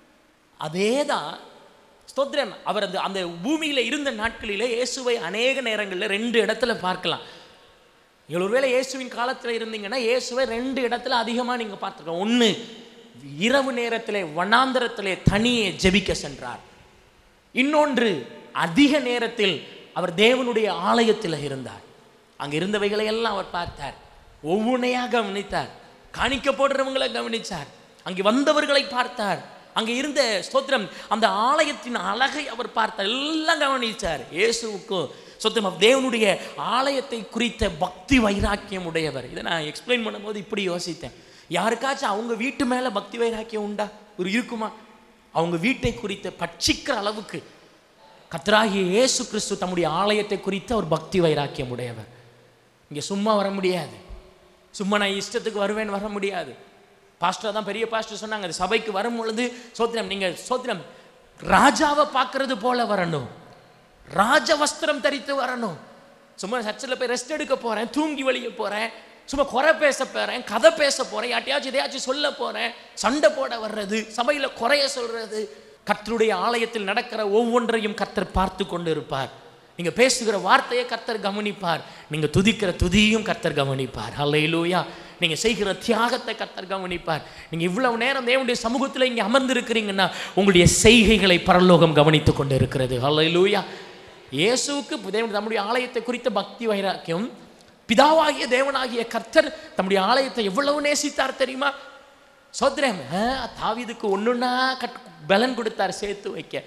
அதேதான் ஸ்தோத்திரம் அவர் அந்த அந்த பூமியில இருந்த நாட்களிலே இயேசுவை அநேக நேரங்களில் ரெண்டு இடத்துல பார்க்கலாம் நீங்கள் ஒருவேளை இயேசுவின் காலத்தில் இருந்தீங்கன்னா இயேசுவை ரெண்டு இடத்துல அதிகமாக நீங்கள் பார்த்துருக்கலாம் ஒன்று இரவு நேரத்திலே வனாந்தரத்திலே தனியே ஜெபிக்க சென்றார் இன்னொன்று அதிக நேரத்தில் அவர் தேவனுடைய ஆலயத்தில் இருந்தார் அங்கே இருந்தவைகளை எல்லாம் அவர் பார்த்தார் ஒவ்வொன்றையாக கவனித்தார் காணிக்க போடுறவங்களை கவனித்தார் அங்கே வந்தவர்களை பார்த்தார் அங்கே இருந்த ஸ்தோத்திரம் அந்த ஆலயத்தின் அழகை அவர் பார்த்தார் எல்லாம் கவனித்தார் இயேசுவுக்கும் ஸ்தோத்திரம் அவர் தேவனுடைய ஆலயத்தை குறித்த பக்தி வைராக்கியம் உடையவர் இதை நான் எக்ஸ்பிளைன் பண்ணும்போது இப்படி யோசித்தேன் யாருக்காச்சும் அவங்க வீட்டு மேலே பக்தி வைராக்கியம் உண்டா ஒரு இருக்குமா அவங்க வீட்டை குறித்த பட்சிக்கிற அளவுக்கு கர்த்தராகிய இயேசு கிறிஸ்து தம்முடைய ஆலயத்தை குறித்து அவர் பக்தி வைராக்கியம் உடையவர் இங்கே சும்மா வர முடியாது சும்மா நான் இஷ்டத்துக்கு வருவேன் வர முடியாது பாஸ்டர் தான் பெரிய பாஸ்டர் சொன்னாங்க அது சபைக்கு வரும் பொழுது சோத்திரம் நீங்கள் சோத்திரம் ராஜாவை பார்க்கறது போல வரணும் ராஜ வஸ்திரம் தரித்து வரணும் சும்மா சர்ச்சில் போய் ரெஸ்ட் எடுக்க போகிறேன் தூங்கி வெளியே போகிறேன் சும்மா குறை பேச போகிறேன் கதை பேச போகிறேன் யார்ட்டையாச்சும் இதையாச்சும் சொல்ல போகிறேன் சண்டை போட வர்றது சபையில் குறைய சொல்கிறது கர்த்தருடைய ஆலயத்தில் நடக்கிற ஒவ்வொன்றையும் கர்த்தர் பார்த்து கொண்டு இருப்பார் நீங்க பேசுகிற வார்த்தையை கர்த்தர் கவனிப்பார் நீங்க துதிக்கிற துதியும் கர்த்தர் கவனிப்பார் ஹalleluya நீங்க செய்கிற தியாகத்தை கர்த்தர் கவனிப்பார் நீங்க இவ்வளவு நேரம் தேவனுடைய சமூகத்தில் இங்க அமர்ந்திருக்கிறீங்கன்னா உங்களுடைய செய்கைகளை பரலோகம் கவனித்துக் கொண்டு இருக்கிறது ஹalleluya இயேசுவுக்கு தேவன் தம்முடைய ஆலயத்தை குறித்த பக்தி வைராக்கியம் பிதாவாகிய தேவனாகிய கர்த்தர் தம்முடைய ஆலயத்தை எவ்வளவு நேசித்தார் தெரியுமா சோத்ரேம் தாவீதுக்கு ஒண்ணுன்னா கட் பலன் கொடுத்தார் சேர்த்து வைக்க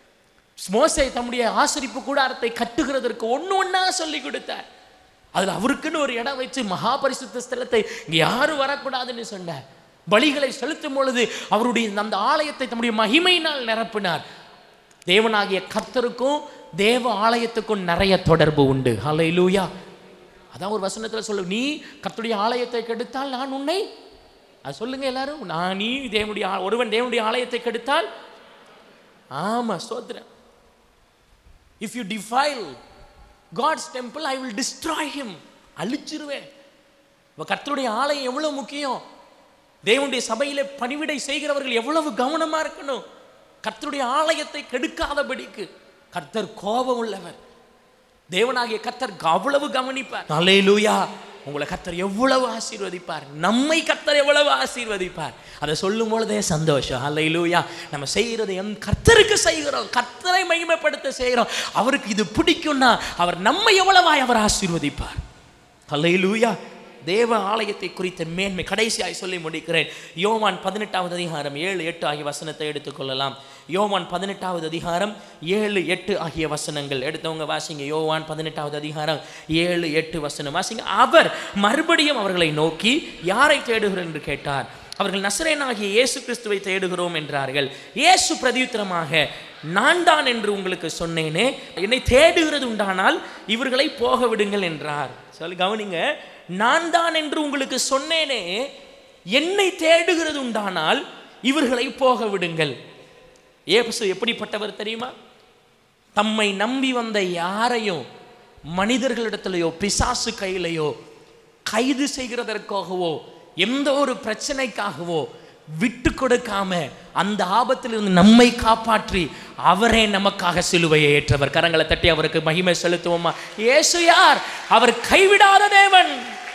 மோசே தம்முடைய ஆசரிப்பு கூடாரத்தை கட்டுகிறதற்கு ஒன்று ஒன்றா சொல்லி கொடுத்தார் அதில் அவருக்குன்னு ஒரு இடம் வச்சு மகா பரிசுத்த ஸ்தலத்தை இங்கே யாரும் வரக்கூடாதுன்னு சொன்னார் பலிகளை செலுத்தும் பொழுது அவருடைய அந்த ஆலயத்தை தம்முடைய மகிமையினால் நிரப்பினார் தேவனாகிய கர்த்தருக்கும் தேவ ஆலயத்துக்கும் நிறைய தொடர்பு உண்டு ஹalleluya அதான் ஒரு வசனத்தில் சொல்லு நீ கர்த்தருடைய ஆலயத்தை கெடுத்தால் நான் உன்னை அது சொல்லுங்க எல்லாரும் நான் நீ தேவனுடைய ஆ- ஒருவன் தேவனுடைய ஆலயத்தை கெடுத்தால் ஆமா ஸ்தோத்திரம் if you defile God's temple I will destroy him அழிச்சிருவேன் இப்போ கர்த்தருடைய ஆலயம் எவ்வளவு முக்கியம் தேவனுடைய சபையிலே பணிவிடை செய்கிறவர்கள் எவ்வளவு கவனமா இருக்கணும் கர்த்தருடைய ஆலயத்தை கெடுக்காதபடிக்கு கர்த்தர் கோபம் உள்ளவர் தேவனாகிய கர்த்தர் அவ்வளவு கவனிப்பார் அல்லேலூயா உங்களை கர்த்தர் எவ்வளவு ஆசீர்வதிப்பார் நம்மை கர்த்தர் எவ்வளவு ஆசீர்வதிப்பார் அதை சொல்லும் பொழுதே சந்தோஷம் அல்லேலூயா நம்ம செய்கிறது எம் கர்த்தருக்கு செய்கிறோம் கர்த்தரை மகிமைப்படுத்த செய்கிறோம் அவருக்கு இது பிடிக்கும்னா அவர் நம்மை எவ்வளவாய் அவர் ஆசீர்வதிப்பார் அல்லேலூயா தேவ ஆலயத்தை குறித்த மேன்மை கடைசியாய் சொல்லி முடிக்கிறேன் யோவான் பதினெட்டாவது அதிகாரம் ஏழு எட்டு ஆகிய வசனத்தை எடுத்துக்கொள்ளலாம் யோவான் பதினெட்டாவது அதிகாரம் ஏழு எட்டு ஆகிய வசனங்கள் எடுத்தவங்க வாசிங்க யோவான் பதினெட்டாவது அதிகாரம் ஏழு எட்டு வசனம் வாசிங்க அவர் மறுபடியும் அவர்களை நோக்கி யாரை தேடுகிறேன் என்று கேட்டார் அவர்கள் நசரேனாகிய இயேசு கிறிஸ்துவை தேடுகிறோம் என்றார்கள் இயேசு பிரதியுத்தரமாக நான் தான் என்று உங்களுக்கு சொன்னேனே என்னை தேடுகிறது உண்டானால் இவர்களை போக விடுங்கள் என்றார் சொல்லி கவனிங்க நான் தான் என்று உங்களுக்கு சொன்னேனே என்னை தேடுகிறது உண்டானால் இவர்களை போக விடுங்கள் ஏசு எப்படிப்பட்டவர் தெரியுமா தம்மை நம்பி வந்த யாரையும் மனிதர்களிடத்திலேயோ பிசாசு கையிலையோ கைது செய்கிறதற்காகவோ எந்த ஒரு பிரச்சனைக்காகவோ விட்டு கொடுக்காம அந்த ஆபத்திலிருந்து நம்மை காப்பாற்றி அவரே நமக்காக சிலுவையை ஏற்றவர் கரங்களை தட்டி அவருக்கு மகிமை செலுத்துவோமா இயேசு யார் அவர் கைவிடாத தேவன்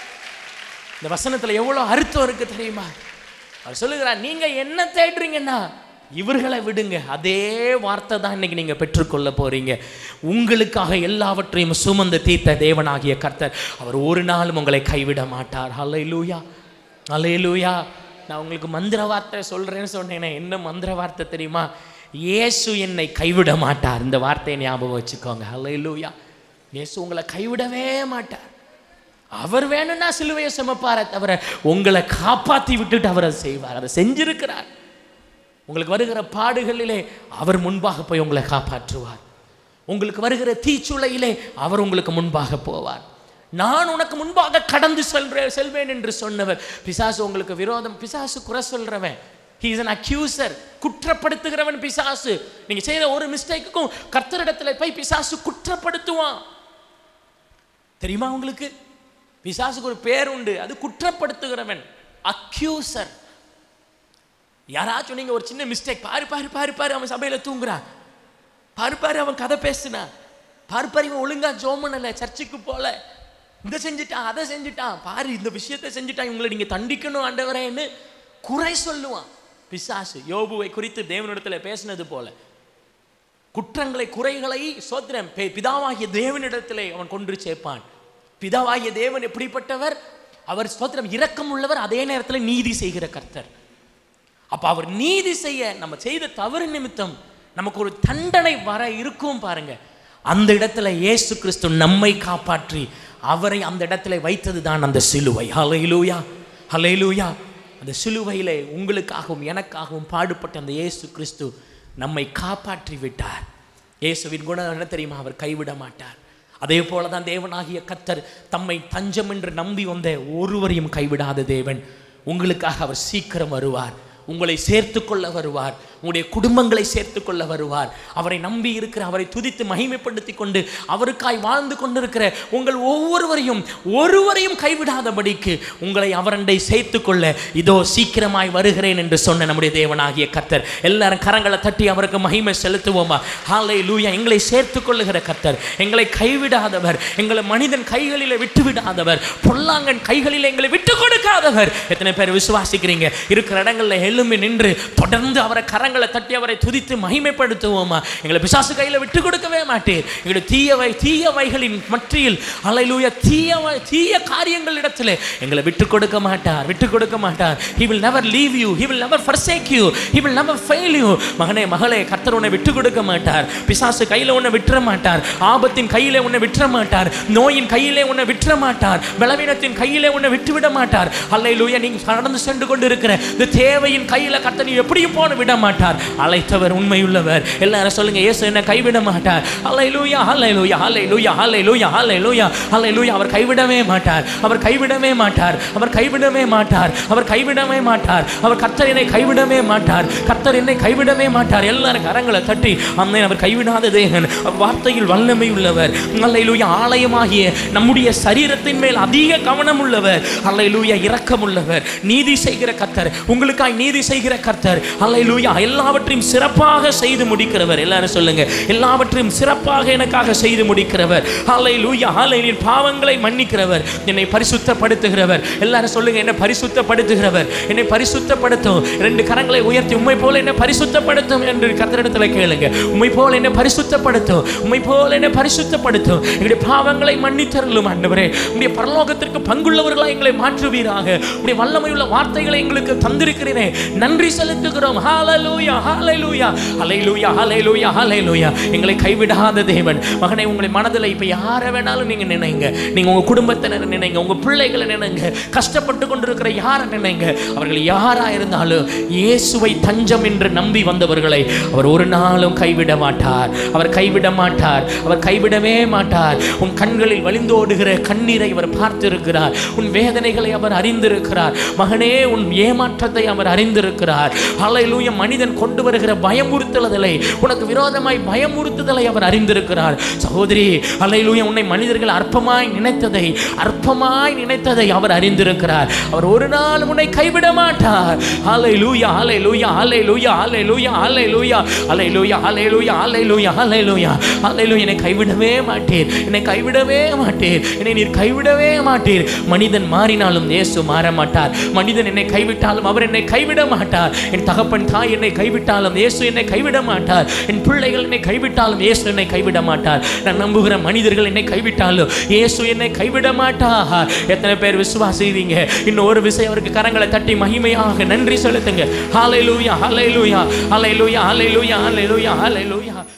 இந்த வசனத்துல எவ்வளவு அர்த்தம் இருக்கு தெரியுமா அவர் சொல்லுகிறார் நீங்க என்ன தேடுறீங்கன்னா இவர்களை விடுங்க அதே வார்த்தை தான் இன்னைக்கு நீங்க பெற்றுக்கொள்ள போறீங்க உங்களுக்காக எல்லாவற்றையும் சுமந்து தீர்த்த தேவனாகிய கர்த்தர் அவர் ஒரு நாளும் உங்களை கைவிட மாட்டார் ஹalleluya ஹalleluya நான் உங்களுக்கு மந்திர வார்த்தை சொல்றேன்னு சொன்னேனே என்ன மந்திர வார்த்தை தெரியுமா இயேசு என்னை கைவிட மாட்டார் இந்த வார்த்தையை ஞாபகம் வச்சுக்கோங்க ஹalleluya இயேசு உங்களை கைவிடவே மாட்டார் அவர் வேணும்னா சிலுவையை சுமப்பாரே தவிர உங்களை காப்பாத்தி விட்டுட்டு அவர் அதை செய்வார் அதை செஞ்சிருக்கிறார் உங்களுக்கு வருகிற பாடுகளிலே அவர் முன்பாக போய் உங்களை காப்பாற்றுவார் உங்களுக்கு வருகிற தீச்சுளையிலே அவர் உங்களுக்கு முன்பாக போவார் நான் உனக்கு முன்பாக கடந்து செல்றேன் செல்வேன் என்று சொன்னவர் பிசாசு உங்களுக்கு விரோதம் பிசாசு குறை சொல்றவன் ஹி இஸ் an accuser குற்றப்படுத்துகிறவன் பிசாசு நீங்க செய்த ஒரு மிஸ்டேக்குக்கும் கர்த்தரிடத்துல போய் பிசாசு குற்றப்படுத்துவான் தெரியுமா உங்களுக்கு பிசாசுக்கு ஒரு பேர் உண்டு அது குற்றப்படுத்துகிறவன் அக்யூசர் யாராச்சும் நீங்க ஒரு சின்ன மிஸ்டேக் பாரு பாரு பாரு பாரு அவன் சபையில தூங்குறான் பாரு பாரு அவன் கதை பேசுனான் பாரு பாரு இவன் ஒழுங்கா ஜோம் பண்ணல சர்ச்சுக்கு போல இதை செஞ்சுட்டான் அதை செஞ்சுட்டான் பாரு இந்த விஷயத்தை செஞ்சுட்டான் இவங்களை நீங்க தண்டிக்கணும் ஆண்டவரேன்னு குறை சொல்லுவான் பிசாசு யோபுவை குறித்து தேவனிடத்துல பேசினது போல குற்றங்களை குறைகளை சோத்திரம் பி- பிதாவாகிய தேவனிடத்திலே அவன் கொண்டு சேர்ப்பான் பிதாவாகிய தேவன் எப்படிப்பட்டவர் அவர் ஸ்தோத்திரம் இரக்கம் உள்ளவர் அதே நேரத்தில் நீதி செய்கிற கர்த்தர் அப்ப அவர் நீதி செய்ய நம்ம செய்த தவறு நிமித்தம் நமக்கு ஒரு தண்டனை வர இருக்கும் பாருங்க அந்த இடத்துல இயேசு கிறிஸ்து நம்மை காப்பாற்றி அவரை அந்த இடத்துல வைத்தது தான் அந்த சிலுவை ஹalleluya ஹalleluya அந்த சிலுவையிலே உங்களுக்காகவும் எனக்காகவும் பாடுபட்ட அந்த இயேசு கிறிஸ்து நம்மை காப்பாற்றி விட்டார் இயேசுவின் குணம் என்ன தெரியுமா அவர் கைவிட மாட்டார் அதே போல தான் தேவனாகிய கத்தர் தம்மை தஞ்சம் என்று நம்பி வந்த ஒருவரையும் கைவிடாத தேவன் உங்களுக்காக அவர் சீக்கிரம் வருவார் உங்களை சேர்த்து கொள்ள வருவார் உங்களுடைய குடும்பங்களை சேர்த்து கொள்ள வருவார் அவரை நம்பி இருக்கிற அவரை துதித்து மகிமைப்படுத்தி கொண்டு அவருக்காய் வாழ்ந்து கொண்டிருக்கிற உங்கள் ஒவ்வொருவரையும் ஒருவரையும் கைவிடாதபடிக்கு உங்களை அவரண்டை சேர்த்து கொள்ள இதோ சீக்கிரமாய் வருகிறேன் என்று சொன்ன நம்முடைய தேவனாகிய கர்த்தர் எல்லாரும் கரங்களை தட்டி அவருக்கு மகிமை செலுத்துவோமா ஹாலை லூயா எங்களை சேர்த்து கொள்ளுகிற கர்த்தர் எங்களை கைவிடாதவர் எங்களை மனிதன் கைகளிலே விட்டு விடாதவர் பொல்லாங்கன் கைகளிலே எங்களை விட்டு கொடுக்காதவர் எத்தனை பேர் விசுவாசிக்கிறீங்க இருக்கிற இடங்கள்ல எழும்பி நின்று தொடர்ந்து அவரை கரங்களை கரங்களை தட்டி அவரை துதித்து மகிமைப்படுத்துவோமா எங்களை பிசாசு கையில் விட்டு கொடுக்கவே மாட்டேன் எங்களுடைய தீயவை தீயவைகளின் மற்றியில் அலையிலூய தீயவை தீய காரியங்களிடத்தில் எங்களை விட்டு கொடுக்க மாட்டார் விட்டு கொடுக்க மாட்டார் he will never leave you he will never forsake you he will never fail you மகனே மகளே கர்த்தர் உன்னை விட்டு கொடுக்க மாட்டார் பிசாசு கையில உன்னை விட்டுற மாட்டார் ஆபத்தின் கையிலே உன்னை விட்டுற மாட்டார் நோயின் கையிலே உன்னை விட்டுற மாட்டார் பலவீனத்தின் கையிலே உன்னை விட்டு விட மாட்டார் அல்லையிலூயா நீங்க கடந்து சென்று கொண்டு இருக்கிற இந்த தேவையின் கையில கர்த்தர் நீ எப்படியும் போன விட மாட்டார் அழைத்தவர் உண்மையுள்ளவர் எல்லாரும் சொல்லுங்க இயேசு என்ன கைவிட மாட்டார் அல்லையிலூயா அல்லையிலூயா அல்லையிலூயா அல்லையிலூயா அல்லையிலூயா அல்லையிலூயா அவர் கைவிடவே மாட்டார் அவர் கைவிடவே மாட்டார் அவர் கைவிடவே மாட்டார் அவர் கைவிடவே மாட்டார் அவர் கர்த்தர் என்னை கைவிடவே மாட்டார் கர்த்தர் என்னை கைவிடவே மாட்டார் எல்லாரும் கரங்களை தட்டி அம்மே அவர் கைவிடாத தேவன் அவர் வார்த்தையில் வல்லமை உள்ளவர் அல்லையிலூயா ஆலயமாகிய நம்முடைய சரீரத்தின் மேல் அதிக கவனம் உள்ளவர் அல்லையிலூயா இரக்கம் உள்ளவர் நீதி செய்கிற கர்த்தர் உங்களுக்காய் நீதி செய்கிற கர்த்தர் அல்லையிலூயா எல்லாவற்றையும் சிறப்பாக செய்து முடிக்கிறவர் எல்லாரும் சொல்லுங்க எல்லாவற்றையும் சிறப்பாக எனக்காக செய்து முடிக்கிறவர் அல்லையிலூயா அல்லையின் பாவங்களை மன்னிக்கிறவர் என்னை பரிசுத்தப்படுத்துகிறவர் எல்லாரும் சொல்லுங்க என்னை பரிசுத்தப்படுத்துகிறவர் என்னை பரிசுத்தப்படுத்தும் ரெண்டு கரங்களை உயர்த்தி உண்மை போல என்னை பரிசுத்தப்படுத்தும் என்று கர்த்தரிடத்தில் கேளுங்க உண்மை போல என்னை பரிசுத்தப்படுத்தும் உண்மை போல என்னை பரிசுத்தப்படுத்தும் எங்களுடைய பாவங்களை மன்னித்தருளும் ஆண்டவரே உடைய பரலோகத்திற்கு பங்குள்ளவர்களாக எங்களை மாற்றுவீராக உடைய வல்லமையுள்ள வார்த்தைகளை எங்களுக்கு தந்திருக்கிறேனே நன்றி செலுத்துகிறோம் ஹalleluya ஹalleluya ஹalleluya ஹalleluya ஹalleluya எங்களை கைவிடாத தேவன் மகனே உங்களை மனதில் இப்போ யாரை வேணாலும் நீங்க நினைங்க நீங்க உங்க குடும்பத்தினர் நினைங்க உங்க பிள்ளைகளை நினைங்க கஷ்டப்பட்டு கொண்டிருக்கிற யாரை நினைங்க அவர்கள் யாரா இருந்தாலும் இயேசுவை தஞ்சம் என்று நம்பி வந்தவர்களை அவர் ஒரு நாளும் கைவிட மாட்டார் அவர் கைவிட மாட்டார் அவர் கைவிடவே மாட்டார் உன் கண்களில் வழிந்தோடுகிற கண்ணீரை அவர் பார்த்திருக்கிறார் உன் வேதனைகளை அவர் அறிந்திருக்கிறார் மகனே உன் ஏமாற்றத்தை அவர் அறிந்திருக்கிறார் ஹalleluya மனிதன் கொண்டு வருகிற பயமுறுத்துதலை உனக்கு விரோதமாய் பயமுறுத்துதலை அவர் அறிந்திருக்கிறார் சகோதரி ஹalleluya உன்னை மனிதர்கள் அற்பமாய் நினைத்ததை அற்பமாய் நினைத்ததை அவர் அறிந்திருக்கிறார் அவர் ஒரு நாள் உன்னை கைவிட மாட்டார் ஹalleluya ஹalleluya ஹalleluya ஹalleluya ஹalleluya ஹalleluya ஹalleluya ஹalleluya ஹalleluya ஹalleluya என்னை கைவிடவே மாட்டீர் என்னை கைவிடவே மாட்டீர் என்னை நீர் கைவிடவே மாட்டீர் மனிதன் மாறினாலும் இயேசு மாற மாட்டார் மனிதன் என்னை கைவிட்டாலும் அவர் என்னை கைவிட மாட்டார் என் தகப்பன் தாய் என்னை கைவிட்டாலும் இயேசு என்னை கைவிட மாட்டார் என் பிள்ளைகள் என்னை கைவிட்டாலும் இயேசு என்னை கைவிட மாட்டார் நான் நம்புகிற மனிதர்கள் என்னை கைவிட்டாலும் இயேசு என்னை கைவிட மாட்டார் எத்தனை பேர் விசுவாசிவீங்க இன்னும் ஒரு விஷயம் அவருக்கு கரங்களை தட்டி மகிமையாக நன்றி செலுத்துங்க ஹalleluya ஹalleluya ஹalleluya ஹalleluya ஹalleluya ஹalleluya